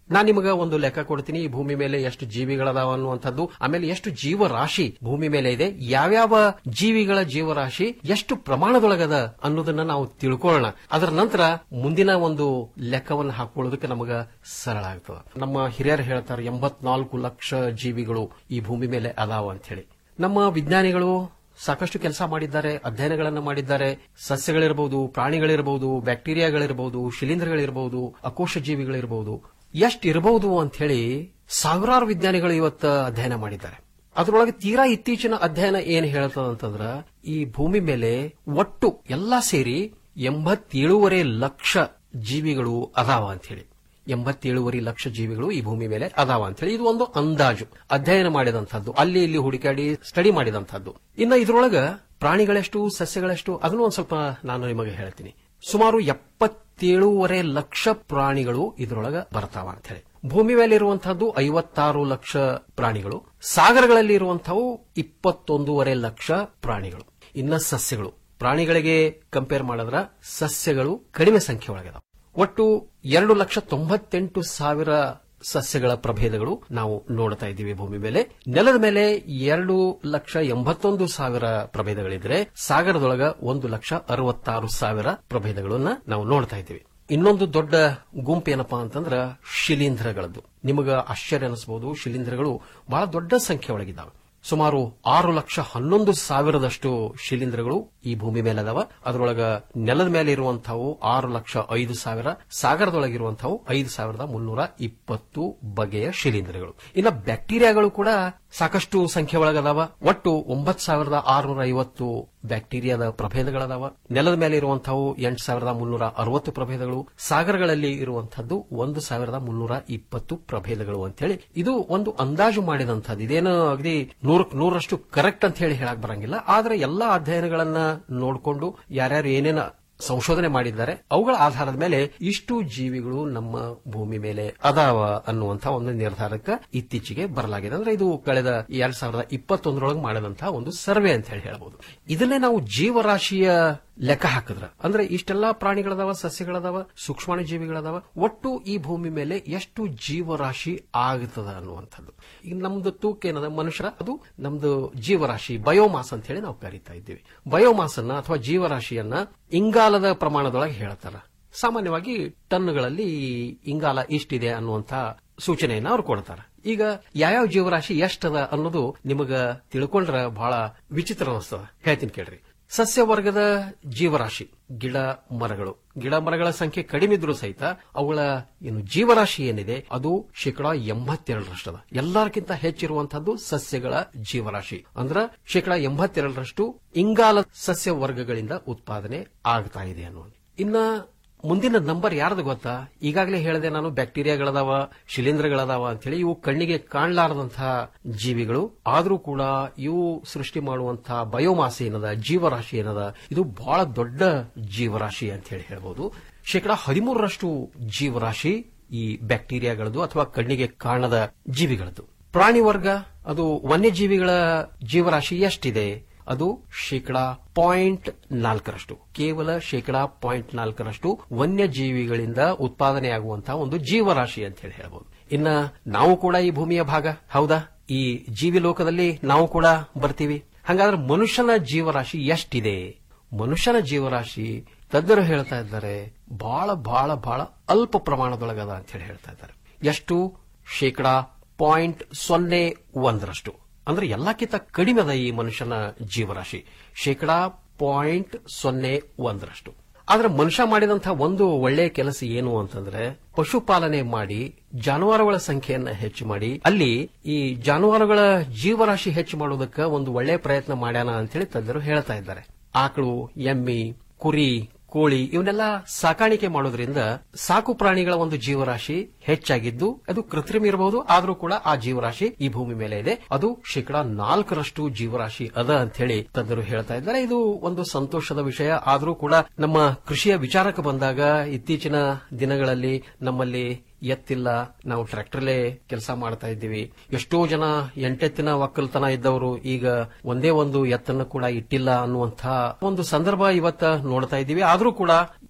ನಾನ್ ನಿಮಗ ಒಂದು ಲೆಕ್ಕ ಕೊಡ್ತೀನಿ ಈ ಭೂಮಿ ಮೇಲೆ ಎಷ್ಟು ಜೀವಿಗಳದಾವ ಅನ್ನುವಂಥದ್ದು ಆಮೇಲೆ ಎಷ್ಟು ಜೀವರಾಶಿ ಭೂಮಿ ಮೇಲೆ ಇದೆ ಯಾವ್ಯಾವ ಜೀವಿಗಳ ಜೀವರಾಶಿ ಎಷ್ಟು ಪ್ರಮಾಣದೊಳಗದ ಅನ್ನೋದನ್ನ ನಾವು ತಿಳ್ಕೊಳ್ಳೋಣ ಅದರ ನಂತರ ಮುಂದಿನ ಒಂದು ಲೆಕ್ಕವನ್ನು ಹಾಕೊಳ್ಳೋದಕ್ಕೆ ನಮಗ ಸರಳ ಆಗ್ತದ ನಮ್ಮ ಹಿರಿಯರು ಹೇಳ್ತಾರೆ ಎಂಬತ್ನಾಲ್ಕು ಲಕ್ಷ ಜೀವಿಗಳು ಈ ಭೂಮಿ ಮೇಲೆ ಅದಾವ ಅಂತ ಹೇಳಿ ನಮ್ಮ ವಿಜ್ಞಾನಿಗಳು ಸಾಕಷ್ಟು ಕೆಲಸ ಮಾಡಿದ್ದಾರೆ ಅಧ್ಯಯನಗಳನ್ನು ಮಾಡಿದ್ದಾರೆ ಸಸ್ಯಗಳಿರಬಹುದು ಪ್ರಾಣಿಗಳಿರಬಹುದು ಬ್ಯಾಕ್ಟೀರಿಯಾಗಳಿರಬಹುದು ಶಿಲೀಂಧ್ರಗಳಿರಬಹುದು ಅಕೋಶ ಜೀವಿಗಳಿರಬಹುದು ಎಷ್ಟಿರಬಹುದು ಅಂತ ಹೇಳಿ ಸಾವಿರಾರು ವಿಜ್ಞಾನಿಗಳು ಇವತ್ತು ಅಧ್ಯಯನ ಮಾಡಿದ್ದಾರೆ ಅದರೊಳಗೆ ತೀರಾ ಇತ್ತೀಚಿನ ಅಧ್ಯಯನ ಏನ್ ಹೇಳ್ತದಂತಂದ್ರ ಈ ಭೂಮಿ ಮೇಲೆ ಒಟ್ಟು ಎಲ್ಲಾ ಸೇರಿ ಎಂಬತ್ತೇಳೂವರೆ ಲಕ್ಷ ಜೀವಿಗಳು ಅದಾವ ಅಂತ ಹೇಳಿ ಎಂಬತ್ತೇಳುವರೆ ಲಕ್ಷ ಜೀವಿಗಳು ಈ ಭೂಮಿ ಮೇಲೆ ಅದಾವ ಅಂತ ಹೇಳಿ ಇದು ಒಂದು ಅಂದಾಜು ಅಧ್ಯಯನ ಮಾಡಿದಂತಹದ್ದು ಅಲ್ಲಿ ಇಲ್ಲಿ ಹುಡುಕಾಡಿ ಸ್ಟಡಿ ಮಾಡಿದಂತಹದ್ದು ಇನ್ನು ಇದರೊಳಗ ಪ್ರಾಣಿಗಳೆಷ್ಟು ಸಸ್ಯಗಳೆಷ್ಟು ಅದನ್ನು ಒಂದ್ ಸ್ವಲ್ಪ ನಾನು ನಿಮಗೆ ಹೇಳ್ತೀನಿ ಸುಮಾರು ಎಪ್ಪತ್ತೇಳೂವರೆ ಲಕ್ಷ ಪ್ರಾಣಿಗಳು ಇದರೊಳಗ ಬರ್ತಾವ ಅಂತ ಹೇಳಿ ಭೂಮಿ ಮೇಲೆ ಇರುವಂತಹದ್ದು ಐವತ್ತಾರು ಲಕ್ಷ ಪ್ರಾಣಿಗಳು ಸಾಗರಗಳಲ್ಲಿ ಇರುವಂತಹವು ಇಪ್ಪತ್ತೊಂದೂವರೆ ಲಕ್ಷ ಪ್ರಾಣಿಗಳು ಇನ್ನ ಸಸ್ಯಗಳು ಪ್ರಾಣಿಗಳಿಗೆ ಕಂಪೇರ್ ಮಾಡಿದ್ರ ಸಸ್ಯಗಳು ಕಡಿಮೆ ಸಂಖ್ಯೆ ಒಳಗಿದಾವೆ ಒಟ್ಟು ಎರಡು ಲಕ್ಷ ತೊಂಬತ್ತೆಂಟು ಸಾವಿರ ಸಸ್ಯಗಳ ಪ್ರಭೇದಗಳು ನಾವು ನೋಡ್ತಾ ಇದ್ದೀವಿ ಭೂಮಿ ಮೇಲೆ ನೆಲದ ಮೇಲೆ ಎರಡು ಲಕ್ಷ ಎಂಬತ್ತೊಂದು ಸಾವಿರ ಪ್ರಭೇದಗಳಿದ್ರೆ ಸಾಗರದೊಳಗ ಒಂದು ಲಕ್ಷ ಅರವತ್ತಾರು ಸಾವಿರ ಪ್ರಭೇದಗಳನ್ನ ನಾವು ನೋಡ್ತಾ ಇದ್ದೀವಿ ಇನ್ನೊಂದು ದೊಡ್ಡ ಗುಂಪು ಏನಪ್ಪಾ ಅಂತಂದ್ರ ಶಿಲೀಂಧ್ರಗಳದ್ದು ನಿಮಗ ಆಶ್ಚರ್ಯ ಅನಿಸಬಹುದು ಶಿಲೀಂಧ್ರಗಳು ಬಹಳ ದೊಡ್ಡ ಸಂಖ್ಯೆ ಒಳಗಿದ್ದಾವೆ ಸುಮಾರು ಆರು ಲಕ್ಷ ಹನ್ನೊಂದು ಸಾವಿರದಷ್ಟು ಶಿಲೀಂಧ್ರಗಳು ಈ ಭೂಮಿ ಮೇಲೆ ಅದಾವ ಅದರೊಳಗ ನೆಲದ ಮೇಲೆ ಇರುವಂತಹವು ಆರು ಲಕ್ಷ ಐದು ಸಾವಿರ ಸಾಗರದೊಳಗಿರುವಂತಹವು ಐದು ಸಾವಿರದ ಮುನ್ನೂರ ಇಪ್ಪತ್ತು ಬಗೆಯ ಶಿಲೀಂಧ್ರಗಳು ಇನ್ನು ಬ್ಯಾಕ್ಟೀರಿಯಾಗಳು ಕೂಡ ಸಾಕಷ್ಟು ಸಂಖ್ಯೆ ಒಳಗದಾವ ಒಟ್ಟು ಒಂಬತ್ತು ಸಾವಿರದ ಆರುನೂರ ಐವತ್ತು ಬ್ಯಾಕ್ಟೀರಿಯಾದ ಪ್ರಭೇದಗಳದಾವ ನೆಲದ ಮೇಲೆ ಇರುವಂತಹವು ಎಂಟು ಸಾವಿರದ ಮುನ್ನೂರ ಅರವತ್ತು ಪ್ರಭೇದಗಳು ಸಾಗರಗಳಲ್ಲಿ ಇರುವಂತಹದ್ದು ಒಂದು ಸಾವಿರದ ಮುನ್ನೂರ ಇಪ್ಪತ್ತು ಪ್ರಭೇದಗಳು ಅಂತೇಳಿ ಇದು ಒಂದು ಅಂದಾಜು ಮಾಡಿದಂತಹದ್ದು ಇದೇನು ಅಗದಿ ನೂರಕ್ಕೆ ನೂರಷ್ಟು ಕರೆಕ್ಟ್ ಅಂತ ಹೇಳಿ ಹೇಳಕ್ ಬರಂಗಿಲ್ಲ ಆದ್ರೆ ಎಲ್ಲಾ ಅಧ್ಯಯನಗಳನ್ನ ನೋಡಿಕೊಂಡು ಯಾರ್ಯಾರು ಏನೇನು ಸಂಶೋಧನೆ ಮಾಡಿದ್ದಾರೆ ಅವುಗಳ ಆಧಾರದ ಮೇಲೆ ಇಷ್ಟು ಜೀವಿಗಳು ನಮ್ಮ ಭೂಮಿ ಮೇಲೆ ಅದಾವ ಅನ್ನುವಂತಹ ಒಂದು ನಿರ್ಧಾರಕ್ಕೆ ಇತ್ತೀಚೆಗೆ ಬರಲಾಗಿದೆ ಅಂದ್ರೆ ಇದು ಕಳೆದ ಎರಡ್ ಸಾವಿರದ ಇಪ್ಪತ್ತೊಂದರೊಳಗೆ ಮಾಡಿದಂತಹ ಒಂದು ಸರ್ವೆ ಅಂತ ಹೇಳಿ ಹೇಳಬಹುದು ಇದನ್ನೇ ನಾವು ಜೀವರಾಶಿಯ ಲೆಕ್ಕ ಹಾಕಿದ್ರ ಅಂದ್ರೆ ಇಷ್ಟೆಲ್ಲಾ ಪ್ರಾಣಿಗಳದಾವ ಸಸ್ಯಗಳದಾವ ಸೂಕ್ಷ್ಮಾಣು ಜೀವಿಗಳದಾವ ಒಟ್ಟು ಈ ಭೂಮಿ ಮೇಲೆ ಎಷ್ಟು ಜೀವರಾಶಿ ಆಗ್ತದ ಅನ್ನುವಂಥದ್ದು ಈಗ ನಮ್ದು ತೂಕ ಏನದ ಮನುಷ್ಯರ ಅದು ನಮ್ದು ಜೀವರಾಶಿ ಬಯೋಮಾಸ್ ಅಂತ ಹೇಳಿ ನಾವು ಕರಿತಾ ಇದ್ದೀವಿ ಬಯೋಮಾಸ್ ಅನ್ನ ಅಥವಾ ಜೀವರಾಶಿಯನ್ನ ಇಂಗಾಲದ ಪ್ರಮಾಣದೊಳಗೆ ಹೇಳ್ತಾರ ಸಾಮಾನ್ಯವಾಗಿ ಟನ್ಗಳಲ್ಲಿ ಇಂಗಾಲ ಇಷ್ಟಿದೆ ಅನ್ನುವಂತ ಸೂಚನೆಯನ್ನ ಅವ್ರು ಕೊಡ್ತಾರೆ ಈಗ ಯಾವ್ಯಾವ ಜೀವರಾಶಿ ಎಷ್ಟದ ಅನ್ನೋದು ನಿಮಗ ತಿಳ್ಕೊಂಡ್ರ ಬಹಳ ವಿಚಿತ್ರ ಅನಿಸ್ತದ ಹೇಳ್ತೀನಿ ಕೇಳ್ರಿ ಸಸ್ಯ ವರ್ಗದ ಜೀವರಾಶಿ ಗಿಡ ಮರಗಳು ಗಿಡ ಮರಗಳ ಸಂಖ್ಯೆ ಕಡಿಮೆ ಇದ್ರೂ ಸಹಿತ ಅವುಗಳ ಏನು ಜೀವರಾಶಿ ಏನಿದೆ ಅದು ಶೇಕಡಾ ಎಂಬತ್ತೆರಡರಷ್ಟದ ಎಲ್ಲರಿಗಿಂತ ಹೆಚ್ಚಿರುವಂತಹದ್ದು ಸಸ್ಯಗಳ ಜೀವರಾಶಿ ಅಂದ್ರ ಶೇಕಡಾ ಎಂಬತ್ತೆರಡರಷ್ಟು ಇಂಗಾಲ ಸಸ್ಯ ವರ್ಗಗಳಿಂದ ಉತ್ಪಾದನೆ ಆಗ್ತಾ ಇದೆ ಅನ್ನೋದು ಇನ್ನ ಮುಂದಿನ ನಂಬರ್ ಯಾರ್ದು ಗೊತ್ತಾ ಈಗಾಗಲೇ ಹೇಳಿದೆ ನಾನು ಬ್ಯಾಕ್ಟೀರಿಯಾಗಳದಾವ ಶಿಲೀಂಧ್ರಗಳದಾವ ಅಂತ ಹೇಳಿ ಇವು ಕಣ್ಣಿಗೆ ಕಾಣಲಾರದಂತಹ ಜೀವಿಗಳು ಆದ್ರೂ ಕೂಡ ಇವು ಸೃಷ್ಟಿ ಮಾಡುವಂತಹ ಬಯೋಮಾಸ್ ಏನದ ಜೀವರಾಶಿ ಏನದ ಇದು ಬಹಳ ದೊಡ್ಡ ಜೀವರಾಶಿ ಅಂತ ಹೇಳಿ ಹೇಳ್ಬೋದು ಶೇಕಡಾ ಹದಿಮೂರರಷ್ಟು ಜೀವರಾಶಿ ಈ ಬ್ಯಾಕ್ಟೀರಿಯಾಗಳದ್ದು ಅಥವಾ ಕಣ್ಣಿಗೆ ಕಾಣದ ಜೀವಿಗಳದ್ದು ಪ್ರಾಣಿ ವರ್ಗ ಅದು ವನ್ಯಜೀವಿಗಳ ಜೀವರಾಶಿ ಎಷ್ಟಿದೆ ಅದು ಶೇಕಡಾ ಪಾಯಿಂಟ್ ನಾಲ್ಕರಷ್ಟು ಕೇವಲ ಶೇಕಡಾ ಪಾಯಿಂಟ್ ನಾಲ್ಕರಷ್ಟು ವನ್ಯಜೀವಿಗಳಿಂದ ಉತ್ಪಾದನೆಯಾಗುವಂತಹ ಒಂದು ಜೀವರಾಶಿ ಅಂತ ಹೇಳಿ ಹೇಳ್ಬೋದು ಇನ್ನ ನಾವು ಕೂಡ ಈ ಭೂಮಿಯ ಭಾಗ ಹೌದಾ ಈ ಜೀವಿ ಲೋಕದಲ್ಲಿ ನಾವು ಕೂಡ ಬರ್ತೀವಿ ಹಾಗಾದ್ರೆ ಮನುಷ್ಯನ ಜೀವರಾಶಿ ಎಷ್ಟಿದೆ ಮನುಷ್ಯನ ಜೀವರಾಶಿ ತಜ್ಞರು ಹೇಳ್ತಾ ಇದ್ದಾರೆ ಬಹಳ ಬಹಳ ಬಹಳ ಅಲ್ಪ ಪ್ರಮಾಣದೊಳಗದ ಅಂತ ಹೇಳಿ ಹೇಳ್ತಾ ಇದ್ದಾರೆ ಎಷ್ಟು ಶೇಕಡಾ ಪಾಯಿಂಟ್ ಸೊನ್ನೆ ಒಂದರಷ್ಟು ಅಂದ್ರೆ ಎಲ್ಲಕ್ಕಿಂತ ಕಡಿಮೆ ಅದ ಈ ಮನುಷ್ಯನ ಜೀವರಾಶಿ ಶೇಕಡಾ ಪಾಯಿಂಟ್ ಸೊನ್ನೆ ಒಂದರಷ್ಟು ಆದ್ರೆ ಮನುಷ್ಯ ಮಾಡಿದಂತಹ ಒಂದು ಒಳ್ಳೆಯ ಕೆಲಸ ಏನು ಅಂತಂದ್ರೆ ಪಶುಪಾಲನೆ ಮಾಡಿ ಜಾನುವಾರುಗಳ ಸಂಖ್ಯೆಯನ್ನ ಹೆಚ್ಚು ಮಾಡಿ ಅಲ್ಲಿ ಈ ಜಾನುವಾರುಗಳ ಜೀವರಾಶಿ ಹೆಚ್ಚು ಮಾಡೋದಕ್ಕೆ ಒಂದು ಒಳ್ಳೆಯ ಪ್ರಯತ್ನ ಮಾಡ್ಯಾನ ಅಂತೇಳಿ ತಜ್ಞರು ಹೇಳ್ತಾ ಇದ್ದಾರೆ ಆಕಳು ಎಮ್ಮಿ ಕುರಿ ಕೋಳಿ ಇವನ್ನೆಲ್ಲ ಸಾಕಾಣಿಕೆ ಮಾಡೋದ್ರಿಂದ ಸಾಕು ಪ್ರಾಣಿಗಳ ಒಂದು ಜೀವರಾಶಿ ಹೆಚ್ಚಾಗಿದ್ದು ಅದು ಕೃತ್ರಿಮ ಇರಬಹುದು ಆದ್ರೂ ಕೂಡ ಆ ಜೀವರಾಶಿ ಈ ಭೂಮಿ ಮೇಲೆ ಇದೆ ಅದು ಶೇಕಡಾ ನಾಲ್ಕರಷ್ಟು ಜೀವರಾಶಿ ಅದ ಅಂತ ಹೇಳಿ ತಜ್ಞರು ಹೇಳ್ತಾ ಇದ್ದಾರೆ ಇದು ಒಂದು ಸಂತೋಷದ ವಿಷಯ ಆದ್ರೂ ಕೂಡ ನಮ್ಮ ಕೃಷಿಯ ವಿಚಾರಕ್ಕೆ ಬಂದಾಗ ಇತ್ತೀಚಿನ ದಿನಗಳಲ್ಲಿ ನಮ್ಮಲ್ಲಿ ಎತ್ತಿಲ್ಲ ನಾವು ಟ್ರ್ಯಾಕ್ಟರ್ಲೇ ಕೆಲಸ ಮಾಡ್ತಾ ಇದ್ದೀವಿ ಎಷ್ಟೋ ಜನ ಎಂಟೆತ್ತಿನ ಒಕ್ಕಲ್ತನ ಇದ್ದವರು ಈಗ ಒಂದೇ ಒಂದು ಎತ್ತನ್ನು ಕೂಡ ಇಟ್ಟಿಲ್ಲ ಅನ್ನುವಂತಹ ಒಂದು ಸಂದರ್ಭ ಇವತ್ತ ನೋಡ್ತಾ ಇದ್ದೀವಿ ಆದ್ರೂ ಕೂಡ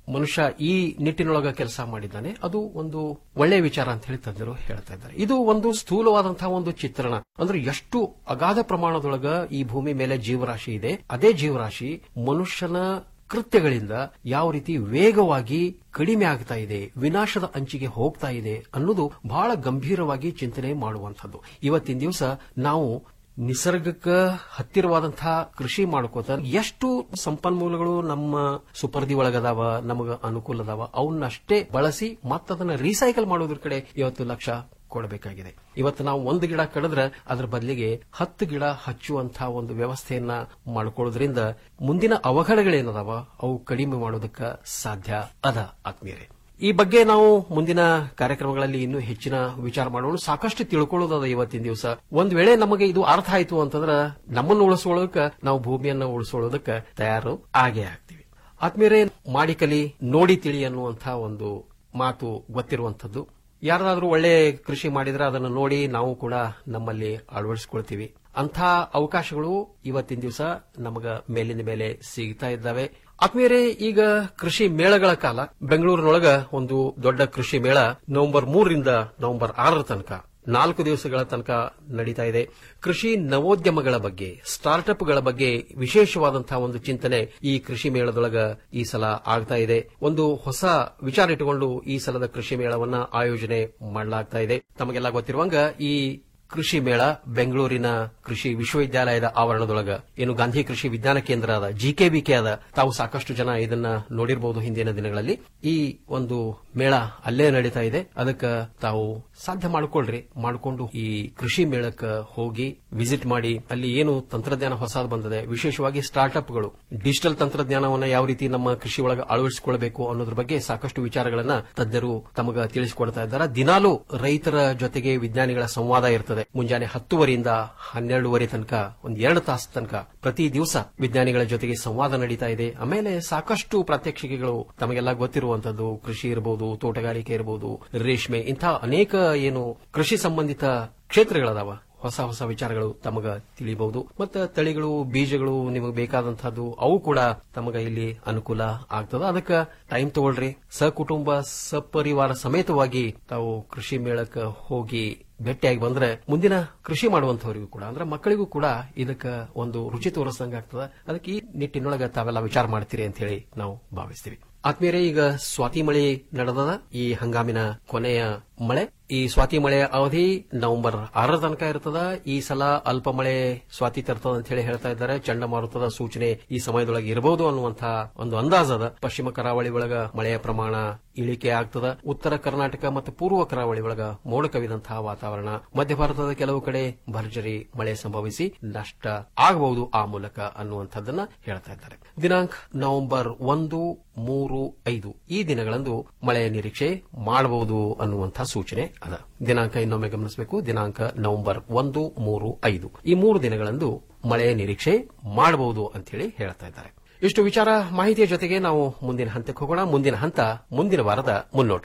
ಮನುಷ್ಯ ಈ ನಿಟ್ಟಿನೊಳಗ ಕೆಲಸ ಮಾಡಿದ್ದಾನೆ ಅದು ಒಂದು ಒಳ್ಳೆಯ ವಿಚಾರ ಅಂತ ಹೇಳಿ ತಜ್ಞರು ಹೇಳ್ತಾ ಇದ್ದಾರೆ ಇದು ಒಂದು ಸ್ಥೂಲವಾದಂತಹ ಒಂದು ಚಿತ್ರಣ ಅಂದ್ರೆ ಎಷ್ಟು ಅಗಾಧ ಪ್ರಮಾಣದೊಳಗ ಈ ಭೂಮಿ ಮೇಲೆ ಜೀವರಾಶಿ ಇದೆ ಅದೇ ಜೀವರಾಶಿ ಮನುಷ್ಯನ ಕೃತ್ಯಗಳಿಂದ ಯಾವ ರೀತಿ ವೇಗವಾಗಿ ಕಡಿಮೆ ಆಗ್ತಾ ಇದೆ ವಿನಾಶದ ಅಂಚಿಗೆ ಹೋಗ್ತಾ ಇದೆ ಅನ್ನೋದು ಬಹಳ ಗಂಭೀರವಾಗಿ ಚಿಂತನೆ ಮಾಡುವಂಥದ್ದು ಇವತ್ತಿನ ದಿವಸ ನಾವು ನಿಸರ್ಗಕ್ಕೆ ಹತ್ತಿರವಾದಂತಹ ಕೃಷಿ ಮಾಡ್ಕೋತ ಎಷ್ಟು ಸಂಪನ್ಮೂಲಗಳು ನಮ್ಮ ಸುಪರ್ದಿ ಒಳಗದಾವ ನಮಗ ಅನುಕೂಲ ಅದಾವ ಅವನ್ನಷ್ಟೇ ಬಳಸಿ ಮತ್ತದನ್ನ ರೀಸೈಕಲ್ ಮಾಡೋದ್ರ ಕಡೆ ಇವತ್ತು ಲಕ್ಷ್ಯ ಕೊಡಬೇಕಾಗಿದೆ ಇವತ್ತು ನಾವು ಒಂದು ಗಿಡ ಕಡಿದ್ರೆ ಅದರ ಬದಲಿಗೆ ಹತ್ತು ಗಿಡ ಹಚ್ಚುವಂತಹ ಒಂದು ವ್ಯವಸ್ಥೆಯನ್ನ ಮಾಡಿಕೊಳ್ಳೋದ್ರಿಂದ ಮುಂದಿನ ಅವಘಡಗಳೇನದಾವ ಅವು ಕಡಿಮೆ ಮಾಡೋದಕ್ಕೆ ಸಾಧ್ಯ ಅದ ಆತ್ಮೀಯರೇ ಈ ಬಗ್ಗೆ ನಾವು ಮುಂದಿನ ಕಾರ್ಯಕ್ರಮಗಳಲ್ಲಿ ಇನ್ನೂ ಹೆಚ್ಚಿನ ವಿಚಾರ ಮಾಡೋಣ ಸಾಕಷ್ಟು ತಿಳ್ಕೊಳ್ಳೋದದ ಇವತ್ತಿನ ದಿವಸ ಒಂದ್ ವೇಳೆ ನಮಗೆ ಇದು ಅರ್ಥ ಆಯ್ತು ಅಂತಂದ್ರ ನಮ್ಮನ್ನು ಉಳಿಸ್ಕೊಳ್ಳೋದಕ್ಕೆ ನಾವು ಭೂಮಿಯನ್ನ ಉಳಿಸ್ಕೊಳ್ಳೋದಕ್ಕೆ ತಯಾರು ಆಗೇ ಆಗ್ತೀವಿ ಆತ್ಮೀಯರೇ ಮಾಡಿ ಕಲಿ ನೋಡಿ ತಿಳಿ ಅನ್ನುವಂತಹ ಒಂದು ಮಾತು ಗೊತ್ತಿರುವಂತದ್ದು ಯಾರಾದ್ರೂ ಒಳ್ಳೆ ಕೃಷಿ ಮಾಡಿದ್ರೆ ಅದನ್ನು ನೋಡಿ ನಾವು ಕೂಡ ನಮ್ಮಲ್ಲಿ ಅಳವಡಿಸಿಕೊಳ್ತೀವಿ ಅಂಥ ಅವಕಾಶಗಳು ಇವತ್ತಿನ ದಿವಸ ನಮಗ ಮೇಲಿನ ಮೇಲೆ ಸಿಗ್ತಾ ಇದ್ದಾವೆ ಆತ್ಮೀಯರೇ ಈಗ ಕೃಷಿ ಮೇಳಗಳ ಕಾಲ ಬೆಂಗಳೂರಿನೊಳಗ ಒಂದು ದೊಡ್ಡ ಕೃಷಿ ಮೇಳ ನವೆಂಬರ್ ಮೂರರಿಂದ ನವೆಂಬರ್ ಆರರ ತನಕ ನಾಲ್ಕು ದಿವಸಗಳ ತನಕ ನಡೀತಾ ಇದೆ ಕೃಷಿ ನವೋದ್ಯಮಗಳ ಬಗ್ಗೆ ಸ್ಟಾರ್ಟ್ಅಪ್ಗಳ ಬಗ್ಗೆ ವಿಶೇಷವಾದಂತಹ ಒಂದು ಚಿಂತನೆ ಈ ಕೃಷಿ ಮೇಳದೊಳಗ ಈ ಸಲ ಆಗ್ತಾ ಇದೆ ಒಂದು ಹೊಸ ವಿಚಾರ ಇಟ್ಟುಕೊಂಡು ಈ ಸಲದ ಕೃಷಿ ಮೇಳವನ್ನ ಆಯೋಜನೆ ಮಾಡಲಾಗ್ತಾ ಇದೆ ತಮಗೆಲ್ಲ ಗೊತ್ತಿರುವಂಗ ಈ ಕೃಷಿ ಮೇಳ ಬೆಂಗಳೂರಿನ ಕೃಷಿ ವಿಶ್ವವಿದ್ಯಾಲಯದ ಆವರಣದೊಳಗ ಏನು ಗಾಂಧಿ ಕೃಷಿ ವಿಜ್ಞಾನ ಕೇಂದ್ರ ಅದ ಜಿಕೆಬಿಕೆ ಅದ ತಾವು ಸಾಕಷ್ಟು ಜನ ಇದನ್ನ ನೋಡಿರಬಹುದು ಹಿಂದಿನ ದಿನಗಳಲ್ಲಿ ಈ ಒಂದು ಮೇಳ ಅಲ್ಲೇ ನಡೀತಾ ಇದೆ ಅದಕ್ಕೆ ತಾವು ಸಾಧ್ಯ ಮಾಡಿಕೊಳ್ಳ್ರಿ ಮಾಡಿಕೊಂಡು ಈ ಕೃಷಿ ಮೇಳಕ್ಕೆ ಹೋಗಿ ವಿಸಿಟ್ ಮಾಡಿ ಅಲ್ಲಿ ಏನು ತಂತ್ರಜ್ಞಾನ ಹೊಸದು ಬಂದಿದೆ ವಿಶೇಷವಾಗಿ ಸ್ಟಾರ್ಟ್ಅಪ್ಗಳು ಡಿಜಿಟಲ್ ತಂತ್ರಜ್ಞಾನವನ್ನ ಯಾವ ರೀತಿ ನಮ್ಮ ಕೃಷಿ ಒಳಗೆ ಅಳವಡಿಸಿಕೊಳ್ಳಬೇಕು ಅನ್ನೋದ್ರ ಬಗ್ಗೆ ಸಾಕಷ್ಟು ವಿಚಾರಗಳನ್ನ ತಜ್ಞರು ತಮಗ ತಿಳಿಸಿಕೊಡ್ತಾ ಇದ್ದಾರೆ ದಿನಾಲೂ ರೈತರ ಜೊತೆಗೆ ವಿಜ್ಞಾನಿಗಳ ಸಂವಾದ ಇರ್ತದೆ ಮುಂಜಾನೆ ಹತ್ತುವರೆಯಿಂದ ಹನ್ನೆರಡುವರೆ ತನಕ ಒಂದ್ ಎರಡು ತಾಸು ತನಕ ಪ್ರತಿ ದಿವಸ ವಿಜ್ಞಾನಿಗಳ ಜೊತೆಗೆ ಸಂವಾದ ನಡೀತಾ ಇದೆ ಆಮೇಲೆ ಸಾಕಷ್ಟು ಪ್ರಾತ್ಯಕ್ಷಿಕೆಗಳು ತಮಗೆಲ್ಲ ಗೊತ್ತಿರುವಂತದ್ದು ಕೃಷಿ ಇರಬಹುದು ತೋಟಗಾರಿಕೆ ಇರಬಹುದು ರೇಷ್ಮೆ ಇಂಥ ಅನೇಕ ಏನು ಕೃಷಿ ಸಂಬಂಧಿತ ಕ್ಷೇತ್ರಗಳದಾವ ಹೊಸ ಹೊಸ ವಿಚಾರಗಳು ತಮಗ ತಿಳಿಬಹುದು ಮತ್ತು ತಳಿಗಳು ಬೀಜಗಳು ನಿಮಗೆ ಬೇಕಾದಂತಹದ್ದು ಅವು ಕೂಡ ತಮಗ ಇಲ್ಲಿ ಅನುಕೂಲ ಆಗ್ತದ ಅದಕ್ಕೆ ಟೈಮ್ ತಗೊಳ್ರಿ ಸಕುಟುಂಬ ಸಪರಿವಾರ ಸಮೇತವಾಗಿ ತಾವು ಕೃಷಿ ಮೇಳಕ್ಕೆ ಹೋಗಿ ಭೇಟಿಯಾಗಿ ಬಂದ್ರೆ ಮುಂದಿನ ಕೃಷಿ ಮಾಡುವಂತವರಿಗೂ ಕೂಡ ಅಂದ್ರೆ ಮಕ್ಕಳಿಗೂ ಕೂಡ ಇದಕ್ಕ ಒಂದು ರುಚಿ ತೋರಿಸಂಗ ಆಗ್ತದ ಅದಕ್ಕೆ ಈ ನಿಟ್ಟಿನೊಳಗ ತಾವೆಲ್ಲ ವಿಚಾರ ಮಾಡ್ತೀರಿ ಅಂತ ಹೇಳಿ ನಾವು ಭಾವಿಸ್ತೀವಿ ಆತ್ಮೀಯರೇ ಈಗ ಸ್ವಾತಿ ಮಳೆ ನಡೆದದ ಈ ಹಂಗಾಮಿನ ಕೊನೆಯ ಮಳೆ ಈ ಸ್ವಾತಿ ಮಳೆಯ ಅವಧಿ ನವೆಂಬರ್ ಆರರ ತನಕ ಇರ್ತದ ಈ ಸಲ ಅಲ್ಪ ಮಳೆ ಸ್ವಾತಿ ತರ್ತದ ಅಂತ ಹೇಳಿ ಹೇಳ್ತಾ ಇದ್ದಾರೆ ಚಂಡಮಾರುತದ ಸೂಚನೆ ಈ ಸಮಯದೊಳಗೆ ಇರಬಹುದು ಅನ್ನುವಂತಹ ಒಂದು ಅಂದಾಜದ ಪಶ್ಚಿಮ ಕರಾವಳಿ ಒಳಗ ಮಳೆಯ ಪ್ರಮಾಣ ಇಳಿಕೆ ಆಗ್ತದ ಉತ್ತರ ಕರ್ನಾಟಕ ಮತ್ತು ಪೂರ್ವ ಕರಾವಳಿ ಒಳಗ ಮೋಡ ಕವಿದಂತಹ ವಾತಾವರಣ ಮಧ್ಯ ಭಾರತದ ಕೆಲವು ಕಡೆ ಭರ್ಜರಿ ಮಳೆ ಸಂಭವಿಸಿ ನಷ್ಟ ಆಗಬಹುದು ಆ ಮೂಲಕ ಅನ್ನುವಂಥದ್ದನ್ನ ಹೇಳ್ತಾ ಇದ್ದಾರೆ ದಿನಾಂಕ ನವೆಂಬರ್ ಒಂದು ಮೂರು ಐದು ಈ ದಿನಗಳಂದು ಮಳೆಯ ನಿರೀಕ್ಷೆ ಮಾಡಬಹುದು ಅನ್ನುವಂತಹ ಸೂಚನೆ ಅದ ದಿನಾಂಕ ಇನ್ನೊಮ್ಮೆ ಗಮನಿಸಬೇಕು ದಿನಾಂಕ ನವೆಂಬರ್ ಒಂದು ಮೂರು ಐದು ಈ ಮೂರು ದಿನಗಳಂದು ಮಳೆಯ ನಿರೀಕ್ಷೆ ಮಾಡಬಹುದು ಅಂತ ಹೇಳಿ ಹೇಳ್ತಾ ಇದ್ದಾರೆ ಇಷ್ಟು ವಿಚಾರ ಮಾಹಿತಿಯ ಜೊತೆಗೆ ನಾವು ಮುಂದಿನ ಹಂತಕ್ಕೆ ಹೋಗೋಣ ಮುಂದಿನ ಹಂತ ಮುಂದಿನ ವಾರದ ಮುನ್ನೋಟ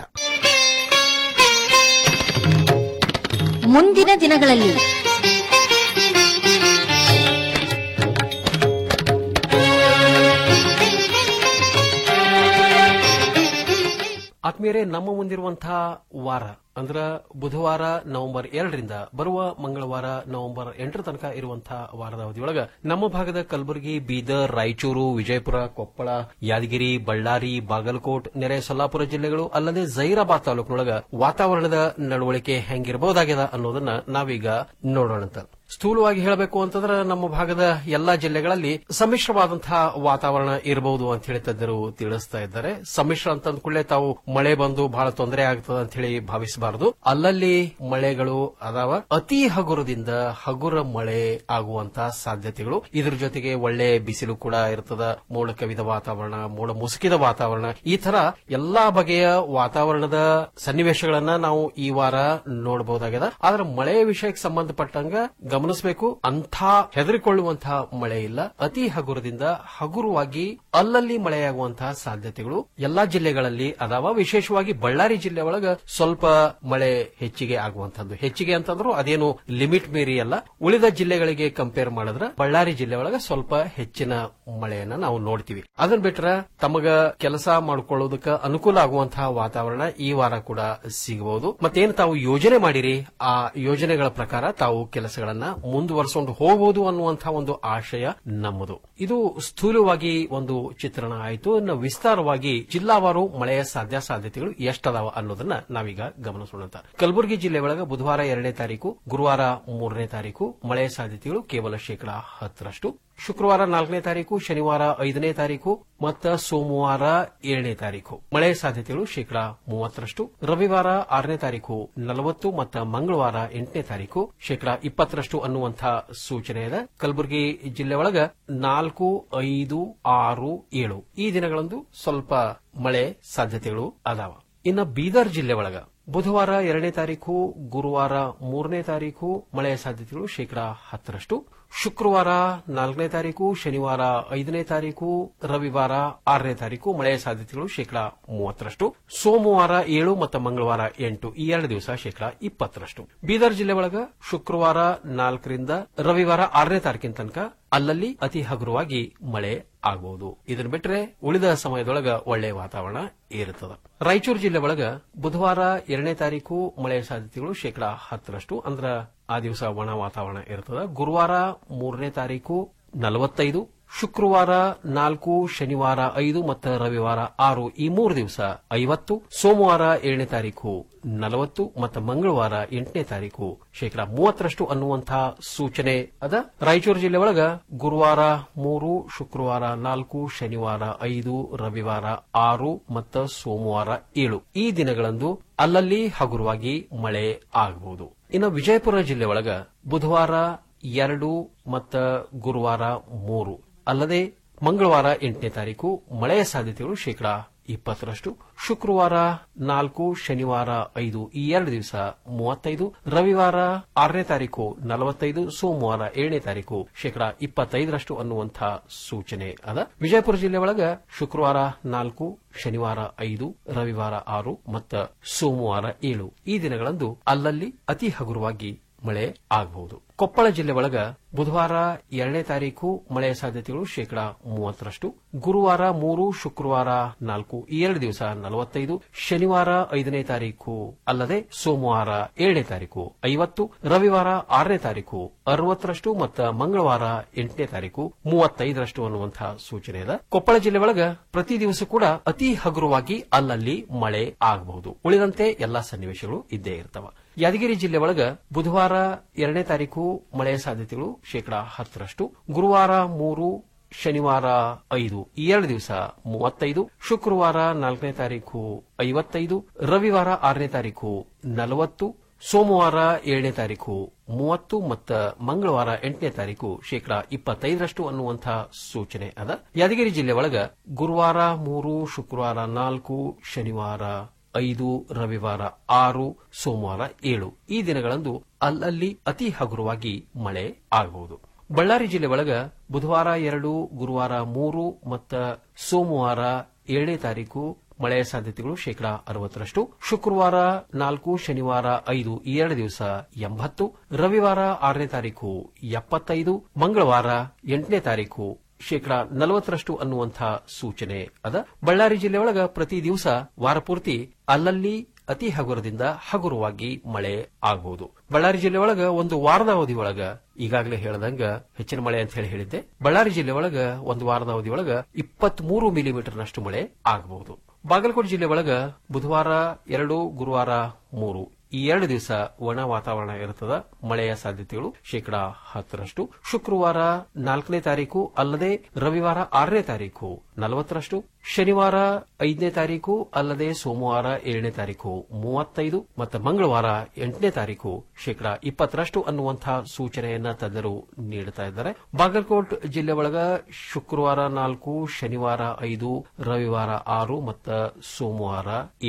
ಮುಂದಿನ ದಿನಗಳಲ್ಲಿ ಆತ್ಮೀಯರೇ ನಮ್ಮ ಮುಂದಿರುವಂತಹ ವಾರ ಅಂದ್ರ ಬುಧವಾರ ನವೆಂಬರ್ ಎರಡರಿಂದ ಬರುವ ಮಂಗಳವಾರ ನವೆಂಬರ್ ಎಂಟರ ತನಕ ಇರುವಂತಹ ವಾರದ ಅವಧಿಯೊಳಗ ನಮ್ಮ ಭಾಗದ ಕಲಬುರಗಿ ಬೀದರ್ ರಾಯಚೂರು ವಿಜಯಪುರ ಕೊಪ್ಪಳ ಯಾದಗಿರಿ ಬಳ್ಳಾರಿ ಬಾಗಲಕೋಟ್ ನೆರೆ ಸೊಲ್ಲಾಪುರ ಜಿಲ್ಲೆಗಳು ಅಲ್ಲದೆ ಜೈರಾಬಾದ್ ತಾಲೂಕಿನೊಳಗ ವಾತಾವರಣದ ನಡವಳಿಕೆ ಹೆಂಗಿರಬಹುದಾಗ್ಯದ ಅನ್ನೋದನ್ನ ನಾವೀಗ ನೋಡೋಣಂತ ಸ್ಥೂಲವಾಗಿ ಹೇಳಬೇಕು ಅಂತಂದ್ರೆ ನಮ್ಮ ಭಾಗದ ಎಲ್ಲಾ ಜಿಲ್ಲೆಗಳಲ್ಲಿ ಸಮ್ಮಿಶ್ರವಾದಂತಹ ವಾತಾವರಣ ಇರಬಹುದು ಅಂತ ಹೇಳಿ ತಜ್ಞರು ತಿಳಿಸ್ತಾ ಇದ್ದಾರೆ ಸಮ್ಮಿಶ್ರ ಅಂತಂದ್ಕೂಡಲೇ ತಾವು ಮಳೆ ಬಂದು ಬಹಳ ತೊಂದರೆ ಆಗ್ತದೆ ಅಂತ ಹೇಳಿ ಭಾವಿಸಬಾರದು ಅಲ್ಲಲ್ಲಿ ಮಳೆಗಳು ಅದಾವ ಅತಿ ಹಗುರದಿಂದ ಹಗುರ ಮಳೆ ಆಗುವಂತಹ ಸಾಧ್ಯತೆಗಳು ಇದ್ರ ಜೊತೆಗೆ ಒಳ್ಳೆ ಬಿಸಿಲು ಕೂಡ ಇರ್ತದ ಮೋಡ ಕವಿದ ವಾತಾವರಣ ಮೋಡ ಮುಸುಕಿದ ವಾತಾವರಣ ಈ ತರ ಎಲ್ಲಾ ಬಗೆಯ ವಾತಾವರಣದ ಸನ್ನಿವೇಶಗಳನ್ನ ನಾವು ಈ ವಾರ ನೋಡಬಹುದಾಗಿದೆ ಆದ್ರೆ ಮಳೆಯ ವಿಷಯಕ್ಕೆ ಸಂಬಂಧಪಟ್ಟಂಗ ಗಮನಿಸಬೇಕು ಅಂಥ ಹೆದರಿಕೊಳ್ಳುವಂತಹ ಮಳೆ ಇಲ್ಲ ಅತಿ ಹಗುರದಿಂದ ಹಗುರವಾಗಿ ಅಲ್ಲಲ್ಲಿ ಮಳೆಯಾಗುವಂತಹ ಸಾಧ್ಯತೆಗಳು ಎಲ್ಲಾ ಜಿಲ್ಲೆಗಳಲ್ಲಿ ಅದಾವ ವಿಶೇಷವಾಗಿ ಬಳ್ಳಾರಿ ಜಿಲ್ಲೆ ಒಳಗ ಸ್ವಲ್ಪ ಮಳೆ ಹೆಚ್ಚಿಗೆ ಆಗುವಂತದ್ದು ಹೆಚ್ಚಿಗೆ ಅಂತಂದ್ರು ಅದೇನು ಲಿಮಿಟ್ ಮೀರಿ ಅಲ್ಲ ಉಳಿದ ಜಿಲ್ಲೆಗಳಿಗೆ ಕಂಪೇರ್ ಮಾಡಿದ್ರೆ ಬಳ್ಳಾರಿ ಜಿಲ್ಲೆ ಒಳಗ ಸ್ವಲ್ಪ ಹೆಚ್ಚಿನ ಮಳೆಯನ್ನ ನಾವು ನೋಡ್ತೀವಿ ಅದನ್ ಬಿಟ್ರ ತಮಗ ಕೆಲಸ ಮಾಡ್ಕೊಳ್ಳೋದಕ್ಕೆ ಅನುಕೂಲ ಆಗುವಂತಹ ವಾತಾವರಣ ಈ ವಾರ ಕೂಡ ಸಿಗಬಹುದು ಮತ್ತೇನು ತಾವು ಯೋಜನೆ ಮಾಡಿರಿ ಆ ಯೋಜನೆಗಳ ಪ್ರಕಾರ ತಾವು ಕೆಲಸಗಳನ್ನ ಮುಂದುವರಿಸಿಕೊಂಡು ಹೋಗಬಹುದು ಅನ್ನುವಂತಹ ಒಂದು ಆಶಯ ನಮ್ಮದು ಇದು ಸ್ಥೂಲವಾಗಿ ಒಂದು ಚಿತ್ರಣ ಆಯಿತು ಇನ್ನು ವಿಸ್ತಾರವಾಗಿ ಜಿಲ್ಲಾವಾರು ಮಳೆಯ ಸಾಧ್ಯ ಸಾಧ್ಯತೆಗಳು ಎಷ್ಟದಾವ ಅನ್ನೋದನ್ನ ನಾವೀಗ ಗಮನಿಸೋಣ ಅಂತ. ಕಲಬುರಗಿ ಜಿಲ್ಲೆ ಒಳಗ ಬುಧವಾರ ಎರಡನೇ ತಾರೀಕು ಗುರುವಾರ ಮೂರನೇ ತಾರೀಕು ಮಳೆಯ ಸಾಧ್ಯತೆಗಳು ಕೇವಲ ಶೇಕಡಾ ಹತ್ತರಷ್ಟು ಶುಕ್ರವಾರ ನಾಲ್ಕನೇ ತಾರೀಕು ಶನಿವಾರ ಐದನೇ ತಾರೀಕು ಮತ್ತು ಸೋಮವಾರ ಏಳನೇ ತಾರೀಕು ಮಳೆಯ ಸಾಧ್ಯತೆಗಳು ಶೇಕಡಾ ಮೂವತ್ತರಷ್ಟು ರವಿವಾರ ಆರನೇ ತಾರೀಕು ನಲವತ್ತು ಮತ್ತು ಮಂಗಳವಾರ ಎಂಟನೇ ತಾರೀಕು ಶೇಕಡಾ ಇಪ್ಪತ್ತರಷ್ಟು ಅನ್ನುವಂತಹ ಸೂಚನೆ ಇದೆ ಕಲಬುರಗಿ ಜಿಲ್ಲೆ ಒಳಗ ನಾಲ್ಕು ಐದು ಆರು ಏಳು ಈ ದಿನಗಳಂದು ಸ್ವಲ್ಪ ಮಳೆ ಸಾಧ್ಯತೆಗಳು ಅದಾವ ಇನ್ನು ಬೀದರ್ ಜಿಲ್ಲೆ ಒಳಗ ಬುಧವಾರ ಎರಡನೇ ತಾರೀಕು ಗುರುವಾರ ಮೂರನೇ ತಾರೀಕು ಮಳೆಯ ಸಾಧ್ಯತೆಗಳು ಶೇಕಡಾ ಹತ್ತರಷ್ಟು ಶುಕ್ರವಾರ ನಾಲ್ಕನೇ ತಾರೀಕು ಶನಿವಾರ ಐದನೇ ತಾರೀಕು ರವಿವಾರ ಆರನೇ ತಾರೀಕು ಮಳೆಯ ಸಾಧ್ಯತೆಗಳು ಶೇಕಡಾ ಮೂವತ್ತರಷ್ಟು ಸೋಮವಾರ ಏಳು ಮತ್ತು ಮಂಗಳವಾರ ಎಂಟು ಈ ಎರಡು ದಿವಸ ಶೇಕಡಾ ಇಪ್ಪತ್ತರಷ್ಟು ಬೀದರ್ ಜಿಲ್ಲೆ ಒಳಗ ಶುಕ್ರವಾರ ನಾಲ್ಕರಿಂದ ರವಿವಾರ ಆರನೇ ತಾರೀಕಿನ ತನಕ ಅಲ್ಲಲ್ಲಿ ಅತಿ ಹಗುರವಾಗಿ ಮಳೆ ಆಗಬಹುದು ಇದನ್ನ ಬಿಟ್ರೆ ಉಳಿದ ಸಮಯದೊಳಗ ಒಳ್ಳೆಯ ವಾತಾವರಣ ಇರುತ್ತದೆ ರಾಯಚೂರು ಜಿಲ್ಲೆ ಒಳಗ ಬುಧವಾರ ಎರಡನೇ ತಾರೀಕು ಮಳೆಯ ಸಾಧ್ಯತೆಗಳು ಶೇಕಡಾ ಹತ್ತರಷ್ಟು ಅಂದ್ರ ಆ ದಿವಸ ಒಣ ವಾತಾವರಣ ಇರ್ತದೆ ಗುರುವಾರ ಮೂರನೇ ತಾರೀಕು ನಲವತ್ತೈದು ಶುಕ್ರವಾರ ನಾಲ್ಕು ಶನಿವಾರ ಐದು ಮತ್ತು ರವಿವಾರ ಆರು ಈ ಮೂರು ದಿವಸ ಐವತ್ತು ಸೋಮವಾರ ಏಳನೇ ತಾರೀಕು ನಲವತ್ತು ಮತ್ತು ಮಂಗಳವಾರ ಎಂಟನೇ ತಾರೀಕು ಶೇಕಡಾ ಮೂವತ್ತರಷ್ಟು ಅನ್ನುವಂತಹ ಸೂಚನೆ ಅದ ರಾಯಚೂರು ಜಿಲ್ಲೆ ಒಳಗ ಗುರುವಾರ ಮೂರು ಶುಕ್ರವಾರ ನಾಲ್ಕು ಶನಿವಾರ ಐದು ರವಿವಾರ ಆರು ಮತ್ತು ಸೋಮವಾರ ಏಳು ಈ ದಿನಗಳಂದು ಅಲ್ಲಲ್ಲಿ ಹಗುರವಾಗಿ ಮಳೆ ಆಗಬಹುದು ಇನ್ನು ವಿಜಯಪುರ ಜಿಲ್ಲೆ ಒಳಗ ಬುಧವಾರ ಎರಡು ಮತ್ತು ಗುರುವಾರ ಮೂರು ಅಲ್ಲದೆ ಮಂಗಳವಾರ ಎಂಟನೇ ತಾರೀಕು ಮಳೆಯ ಸಾಧ್ಯತೆಗಳು ಶೇಕಡಾ ಇಪ್ಪತ್ತರಷ್ಟು ಶುಕ್ರವಾರ ನಾಲ್ಕು ಶನಿವಾರ ಐದು ಈ ಎರಡು ದಿವಸ ಮೂವತ್ತೈದು ರವಿವಾರ ಆರನೇ ತಾರೀಕು ನಲವತ್ತೈದು ಸೋಮವಾರ ಏಳನೇ ತಾರೀಕು ಶೇಕಡಾ ಇಪ್ಪತ್ತೈದರಷ್ಟು ಅನ್ನುವಂತಹ ಸೂಚನೆ ಅದ ವಿಜಯಪುರ ಜಿಲ್ಲೆ ಒಳಗ ಶುಕ್ರವಾರ ನಾಲ್ಕು ಶನಿವಾರ ಐದು ರವಿವಾರ ಆರು ಮತ್ತು ಸೋಮವಾರ ಏಳು ಈ ದಿನಗಳಂದು ಅಲ್ಲಲ್ಲಿ ಅತಿ ಹಗುರವಾಗಿ ಮಳೆ ಆಗಬಹುದು ಕೊಪ್ಪಳ ಜಿಲ್ಲೆ ಒಳಗ ಬುಧವಾರ ಎರಡನೇ ತಾರೀಕು ಮಳೆಯ ಸಾಧ್ಯತೆಗಳು ಶೇಕಡಾ ಮೂವತ್ತರಷ್ಟು ಗುರುವಾರ ಮೂರು ಶುಕ್ರವಾರ ನಾಲ್ಕು ಈ ಎರಡು ದಿವಸ ನಲವತ್ತೈದು ಶನಿವಾರ ಐದನೇ ತಾರೀಕು ಅಲ್ಲದೆ ಸೋಮವಾರ ಏಳನೇ ತಾರೀಕು ಐವತ್ತು ರವಿವಾರ ಆರನೇ ತಾರೀಕು ಅರವತ್ತರಷ್ಟು ಮತ್ತು ಮಂಗಳವಾರ ಎಂಟನೇ ತಾರೀಕು ಮೂವತ್ತೈದರಷ್ಟು ಅನ್ನುವಂತಹ ಸೂಚನೆ ಇದೆ ಕೊಪ್ಪಳ ಜಿಲ್ಲೆ ಒಳಗ ಪ್ರತಿ ದಿವಸ ಕೂಡ ಅತಿ ಹಗುರವಾಗಿ ಅಲ್ಲಲ್ಲಿ ಮಳೆ ಆಗಬಹುದು ಉಳಿದಂತೆ ಎಲ್ಲಾ ಸನ್ನಿವೇಶಗಳು ಇದ್ದೇ ಇರ್ತವ ಯಾದಗಿರಿ ಜಿಲ್ಲೆ ಒಳಗ ಬುಧವಾರ ಎರಡನೇ ತಾರೀಕು ಮಳೆಯ ಸಾಧ್ಯತೆಗಳು ಶೇಕಡಾ ಹತ್ತರಷ್ಟು ಗುರುವಾರ ಮೂರು ಶನಿವಾರ ಐದು ಈ ಎರಡು ದಿವಸ ಮೂವತ್ತೈದು ಶುಕ್ರವಾರ ನಾಲ್ಕನೇ ತಾರೀಕು ಐವತ್ತೈದು ರವಿವಾರ ಆರನೇ ತಾರೀಕು ನಲವತ್ತು ಸೋಮವಾರ ಏಳನೇ ತಾರೀಕು ಮೂವತ್ತು ಮತ್ತು ಮಂಗಳವಾರ ಎಂಟನೇ ತಾರೀಕು ಶೇಕಡಾ ಇಪ್ಪತ್ತೈದರಷ್ಟು ಅನ್ನುವಂತಹ ಸೂಚನೆ ಅದ ಯಾದಗಿರಿ ಜಿಲ್ಲೆ ಒಳಗ ಗುರುವಾರ ಮೂರು ಶುಕ್ರವಾರ ನಾಲ್ಕು ಶನಿವಾರ ಐದು ರವಿವಾರ ಆರು ಸೋಮವಾರ ಏಳು ಈ ದಿನಗಳಂದು ಅಲ್ಲಲ್ಲಿ ಅತಿ ಹಗುರವಾಗಿ ಮಳೆ ಆಗಬಹುದು ಬಳ್ಳಾರಿ ಜಿಲ್ಲೆ ಒಳಗ ಬುಧವಾರ ಎರಡು ಗುರುವಾರ ಮೂರು ಮತ್ತು ಸೋಮವಾರ ಏಳನೇ ತಾರೀಕು ಮಳೆಯ ಸಾಧ್ಯತೆಗಳು ಶೇಕಡಾ ಅರವತ್ತರಷ್ಟು ಶುಕ್ರವಾರ ನಾಲ್ಕು ಶನಿವಾರ ಐದು ಈ ಎರಡು ದಿವಸ ಎಂಬತ್ತು ರವಿವಾರ ಆರನೇ ತಾರೀಕು ಎಪ್ಪತ್ತೈದು ಮಂಗಳವಾರ ಎಂಟನೇ ತಾರೀಕು ಶೇಕಡಾ ನಲವತ್ತರಷ್ಟು ಅನ್ನುವಂತಹ ಸೂಚನೆ ಅದ ಬಳ್ಳಾರಿ ಜಿಲ್ಲೆ ಒಳಗ ಪ್ರತಿ ದಿವಸ ವಾರ ಪೂರ್ತಿ ಅಲ್ಲಲ್ಲಿ ಅತಿ ಹಗುರದಿಂದ ಹಗುರವಾಗಿ ಮಳೆ ಆಗಬಹುದು ಬಳ್ಳಾರಿ ಜಿಲ್ಲೆ ಒಳಗ ಒಂದು ವಾರದ ಅವಧಿ ಒಳಗ ಈಗಾಗಲೇ ಹೇಳದಂಗ ಹೆಚ್ಚಿನ ಮಳೆ ಅಂತ ಹೇಳಿ ಹೇಳಿದ್ದೆ ಬಳ್ಳಾರಿ ಜಿಲ್ಲೆ ಒಳಗ ಒಂದು ವಾರದ ಅವಧಿ ಒಳಗ ಇಪ್ಪತ್ತ್ ಮೂರು ಮಿಲಿಮೀಟರ್ನಷ್ಟು ಮಳೆ ಆಗಬಹುದು ಬಾಗಲಕೋಟೆ ಜಿಲ್ಲೆ ಒಳಗ ಬುಧವಾರ ಎರಡು ಗುರುವಾರ ಮೂರು ಈ ಎರಡು ದಿವಸ ಒಣ ವಾತಾವರಣ ಇರುತ್ತದ ಮಳೆಯ ಸಾಧ್ಯತೆಗಳು ಶೇಕಡಾ ಹತ್ತರಷ್ಟು ಶುಕ್ರವಾರ ನಾಲ್ಕನೇ ತಾರೀಕು ಅಲ್ಲದೆ ರವಿವಾರ ಆರನೇ ತಾರೀಕು ನಲವತ್ತರಷ್ಟು ಶನಿವಾರ ಐದನೇ ತಾರೀಕು ಅಲ್ಲದೆ ಸೋಮವಾರ ಏಳನೇ ತಾರೀಕು ಮೂವತ್ತೈದು ಮತ್ತು ಮಂಗಳವಾರ ಎಂಟನೇ ತಾರೀಕು ಶೇಕಡಾ ಇಪ್ಪತ್ತರಷ್ಟು ಅನ್ನುವಂತಹ ಸೂಚನೆಯನ್ನ ತಜ್ಞರು ನೀಡುತ್ತಾ ಇದ್ದಾರೆ ಬಾಗಲಕೋಟ್ ಜಿಲ್ಲೆ ಒಳಗ ಶುಕ್ರವಾರ ನಾಲ್ಕು ಶನಿವಾರ ಐದು ರವಿವಾರ ಆರು ಮತ್ತು ಸೋಮವಾರ ಏಳು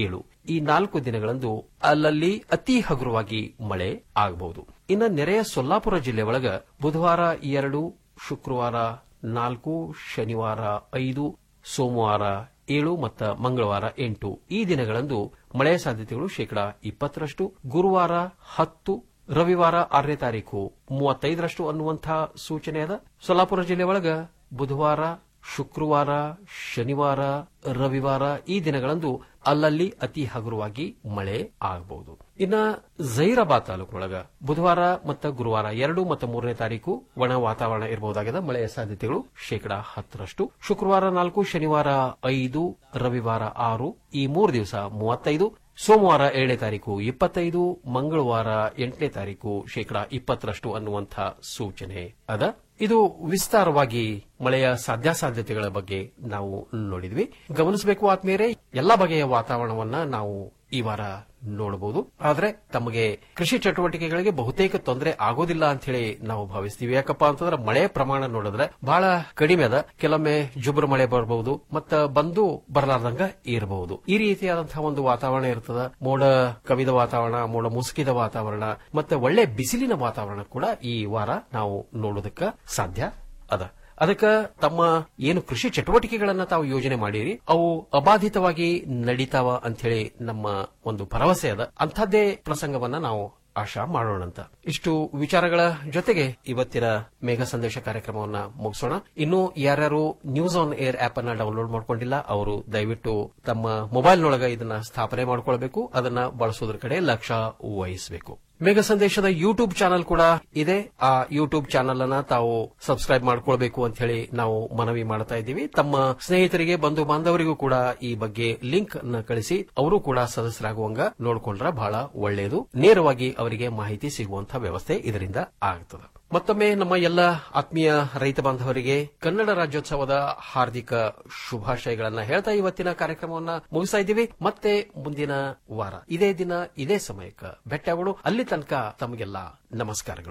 ಈ ನಾಲ್ಕು ದಿನಗಳಂದು ಅಲ್ಲಲ್ಲಿ ಅತಿ ಹಗುರವಾಗಿ ಮಳೆ ಆಗಬಹುದು ಇನ್ನು ನೆರೆಯ ಸೊಲ್ಲಾಪುರ ಜಿಲ್ಲೆ ಒಳಗ ಬುಧವಾರ ಎರಡು ಶುಕ್ರವಾರ ನಾಲ್ಕು ಶನಿವಾರ ಐದು ಸೋಮವಾರ ಏಳು ಮತ್ತು ಮಂಗಳವಾರ ಎಂಟು ಈ ದಿನಗಳಂದು ಮಳೆಯ ಸಾಧ್ಯತೆಗಳು ಶೇಕಡಾ ಇಪ್ಪತ್ತರಷ್ಟು ಗುರುವಾರ ಹತ್ತು ರವಿವಾರ ಆರನೇ ತಾರೀಕು ಮೂವತ್ತೈದರಷ್ಟು ಅನ್ನುವಂತಹ ಸೂಚನೆ ಅದ ಸೊಲ್ಲಾಪುರ ಜಿಲ್ಲೆ ಒಳಗ ಬುಧವಾರ ಶುಕ್ರವಾರ ಶನಿವಾರ ರವಿವಾರ ಈ ದಿನಗಳಂದು ಅಲ್ಲಲ್ಲಿ ಅತಿ ಹಗುರವಾಗಿ ಮಳೆ ಆಗಬಹುದು ಇನ್ನ ಜೈರಾಬಾದ್ ತಾಲೂಕಿನೊಳಗ ಬುಧವಾರ ಮತ್ತು ಗುರುವಾರ ಎರಡು ಮತ್ತು ಮೂರನೇ ತಾರೀಕು ಒಣ ವಾತಾವರಣ ಇರಬಹುದಾಗಿದೆ ಮಳೆಯ ಸಾಧ್ಯತೆಗಳು ಶೇಕಡಾ ಹತ್ತರಷ್ಟು ಶುಕ್ರವಾರ ನಾಲ್ಕು ಶನಿವಾರ ಐದು ರವಿವಾರ ಆರು ಈ ಮೂರು ದಿವಸ ಮೂವತ್ತೈದು ಸೋಮವಾರ ಏಳನೇ ತಾರೀಕು ಇಪ್ಪತ್ತೈದು ಮಂಗಳವಾರ ಎಂಟನೇ ತಾರೀಕು ಶೇಕಡಾ ಇಪ್ಪತ್ತರಷ್ಟು ಅನ್ನುವಂಥ ಸೂಚನೆ ಅದ ಇದು ವಿಸ್ತಾರವಾಗಿ ಮಳೆಯ ಸಾಧ್ಯಾಸಾಧ್ಯತೆಗಳ ಬಗ್ಗೆ ನಾವು ನೋಡಿದ್ವಿ ಗಮನಿಸಬೇಕು ಆದ್ಮೇಲೆ ಎಲ್ಲಾ ಬಗೆಯ ವಾತಾವರಣವನ್ನ ನಾವು ಈ ವಾರ ನೋಡಬಹುದು ಆದ್ರೆ ತಮಗೆ ಕೃಷಿ ಚಟುವಟಿಕೆಗಳಿಗೆ ಬಹುತೇಕ ತೊಂದರೆ ಆಗೋದಿಲ್ಲ ಅಂತ ಹೇಳಿ ನಾವು ಭಾವಿಸ್ತೀವಿ ಯಾಕಪ್ಪ ಅಂತಂದ್ರೆ ಮಳೆ ಪ್ರಮಾಣ ನೋಡಿದ್ರೆ ಬಹಳ ಕಡಿಮೆ ಅದ ಕೆಲವೊಮ್ಮೆ ಜುಬ್ರ ಮಳೆ ಬರಬಹುದು ಮತ್ತ ಬಂದು ಬರಲಾರ್ದಂಗ ಇರಬಹುದು ಈ ರೀತಿಯಾದಂತಹ ಒಂದು ವಾತಾವರಣ ಇರ್ತದ ಮೋಡ ಕವಿದ ವಾತಾವರಣ ಮೋಡ ಮುಸುಕಿದ ವಾತಾವರಣ ಮತ್ತೆ ಒಳ್ಳೆ ಬಿಸಿಲಿನ ವಾತಾವರಣ ಕೂಡ ಈ ವಾರ ನಾವು ನೋಡೋದಕ್ಕ ಸಾಧ್ಯ ಅದ ಅದಕ್ಕ ತಮ್ಮ ಏನು ಕೃಷಿ ಚಟುವಟಿಕೆಗಳನ್ನ ತಾವು ಯೋಜನೆ ಮಾಡಿರಿ ಅವು ಅಬಾಧಿತವಾಗಿ ನಡೀತಾವ ಅಂತ ಹೇಳಿ ನಮ್ಮ ಒಂದು ಭರವಸೆ ಅದ ಅಂಥದ್ದೇ ಪ್ರಸಂಗವನ್ನ ನಾವು ಆಶಾ ಮಾಡೋಣಂತ ಇಷ್ಟು ವಿಚಾರಗಳ ಜೊತೆಗೆ ಇವತ್ತಿನ ಮೇಘ ಸಂದೇಶ ಕಾರ್ಯಕ್ರಮವನ್ನ ಮುಗಿಸೋಣ ಇನ್ನು ಯಾರ್ಯಾರು ನ್ಯೂಸ್ ಆನ್ ಏರ್ ಆಪ್ ಅನ್ನ ಡೌನ್ಲೋಡ್ ಮಾಡ್ಕೊಂಡಿಲ್ಲ ಅವರು ದಯವಿಟ್ಟು ತಮ್ಮ ಮೊಬೈಲ್ನೊಳಗ ಇದನ್ನ ಸ್ಥಾಪನೆ ಮಾಡ್ಕೊಳ್ಬೇಕು ಅದನ್ನ ಬಳಸೋದ್ರ ಕಡೆ ಲಕ್ಷ್ಯ ವಹಿಸಬೇಕು ಮೇಘ ಸಂದೇಶದ ಯೂಟ್ಯೂಬ್ ಚಾನಲ್ ಕೂಡ ಇದೆ ಆ ಯೂಟ್ಯೂಬ್ ಚಾನಲ್ ಅನ್ನ ತಾವು ಸಬ್ಸ್ಕ್ರೈಬ್ ಮಾಡ್ಕೊಳ್ಬೇಕು ಅಂತ ಹೇಳಿ ನಾವು ಮನವಿ ಮಾಡ್ತಾ ಇದ್ದೀವಿ ತಮ್ಮ ಸ್ನೇಹಿತರಿಗೆ ಬಂಧು ಬಾಂಧವರಿಗೂ ಕೂಡ ಈ ಬಗ್ಗೆ ಲಿಂಕ್ ನ ಕಳಿಸಿ ಅವರು ಕೂಡ ಸದಸ್ಯರಾಗುವಂಗ ನೋಡ್ಕೊಂಡ್ರ ಬಹಳ ಒಳ್ಳೆಯದು ನೇರವಾಗಿ ಅವರಿಗೆ ಮಾಹಿತಿ ಸಿಗುವಂತಹ ವ್ಯವಸ್ಥೆ ಇದರಿಂದ ಆಗ್ತದೆ ಮತ್ತೊಮ್ಮೆ ನಮ್ಮ ಎಲ್ಲ ಆತ್ಮೀಯ ರೈತ ಬಾಂಧವರಿಗೆ ಕನ್ನಡ ರಾಜ್ಯೋತ್ಸವದ ಹಾರ್ದಿಕ ಶುಭಾಶಯಗಳನ್ನ ಹೇಳ್ತಾ ಇವತ್ತಿನ ಕಾರ್ಯಕ್ರಮವನ್ನ ಮುಗಿಸ್ತಾ ಇದ್ದೀವಿ ಮತ್ತೆ ಮುಂದಿನ ವಾರ ಇದೇ ದಿನ ಇದೇ ಸಮಯಕ್ಕೆ ಭೇಟಿಯಾಗೋಣ ಅಲ್ಲಿ ತನಕ ತಮಗೆಲ್ಲ ನಮಸ್ಕಾರಗಳು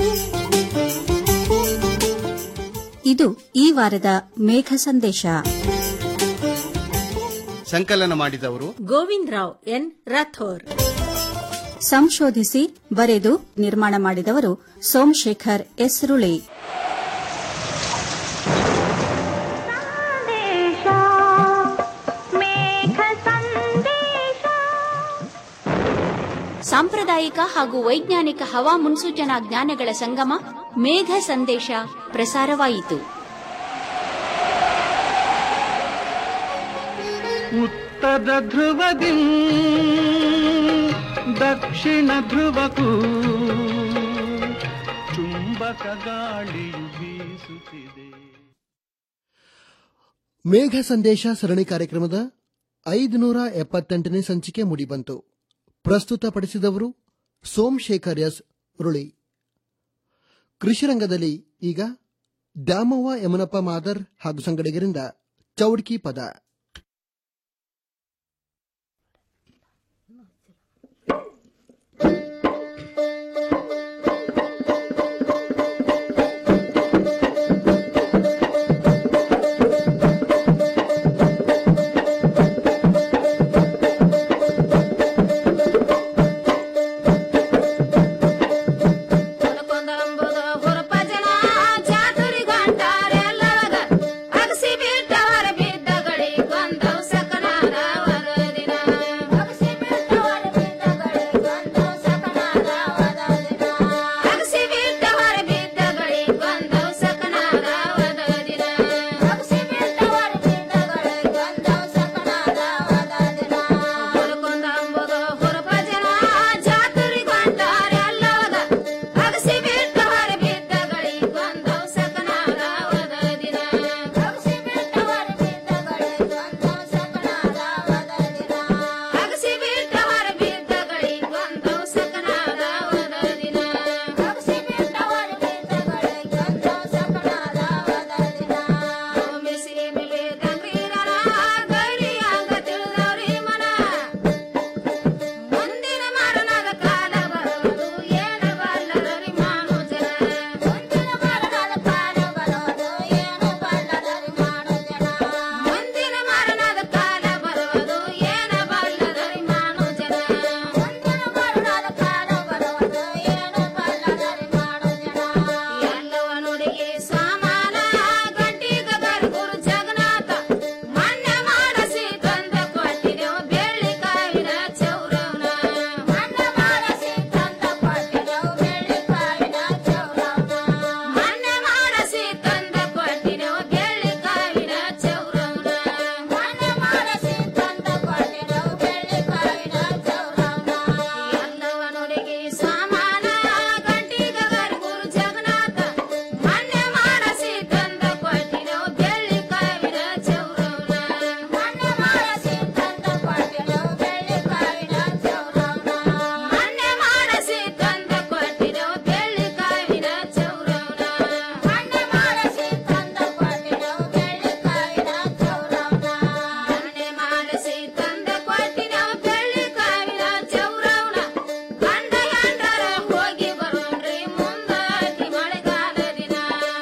ಇದು ಈ ವಾರದ ಮೇಘ ಸಂದೇಶ ಸಂಕಲನ ಮಾಡಿದವರು ಗೋವಿಂದ್ ರಾವ್ ಎನ್ ರಾಥೋರ್ ಸಂಶೋಧಿಸಿ ಬರೆದು ನಿರ್ಮಾಣ ಮಾಡಿದವರು ಸೋಮಶೇಖರ್ ಎಸ್ರುಳಿ ಸಾಂಪ್ರದಾಯಿಕ ಹಾಗೂ ವೈಜ್ಞಾನಿಕ ಹವಾ ಮುನ್ಸೂಚನಾ ಜ್ಞಾನಗಳ ಸಂಗಮ ಮೇಘ ಸಂದೇಶ ಪ್ರಸಾರವಾಯಿತು ಉತ್ತರ ಧ್ರುವದಿ ದಕ್ಷಿಣ ಧ್ರುವಕ್ಕೂ ಚುಂಬಕ ಗಾಳಿಯು ಬೀಸುತ್ತಿದೆ ಮೇಘ ಸಂದೇಶ ಸರಣಿ ಕಾರ್ಯಕ್ರಮದ ಐದುನೂರ ಎಪ್ಪತ್ತೆಂಟನೇ ಸಂಚಿಕೆ ಮುಡಿಬಂತು ಪ್ರಸ್ತುತಪಡಿಸಿದವರು ಸೋಮಶೇಖರ್ ಎಸ್ ರುಳಿ ಕೃಷಿ ರಂಗದಲ್ಲಿ ಈಗ ದ್ಯಾಮವ್ವ ಯಮನಪ್ಪ ಮಾದರ್ ಹಾಗೂ ಸಂಗಡಿಗರಿಂದ ಚೌಡ್ಕಿ ಪದ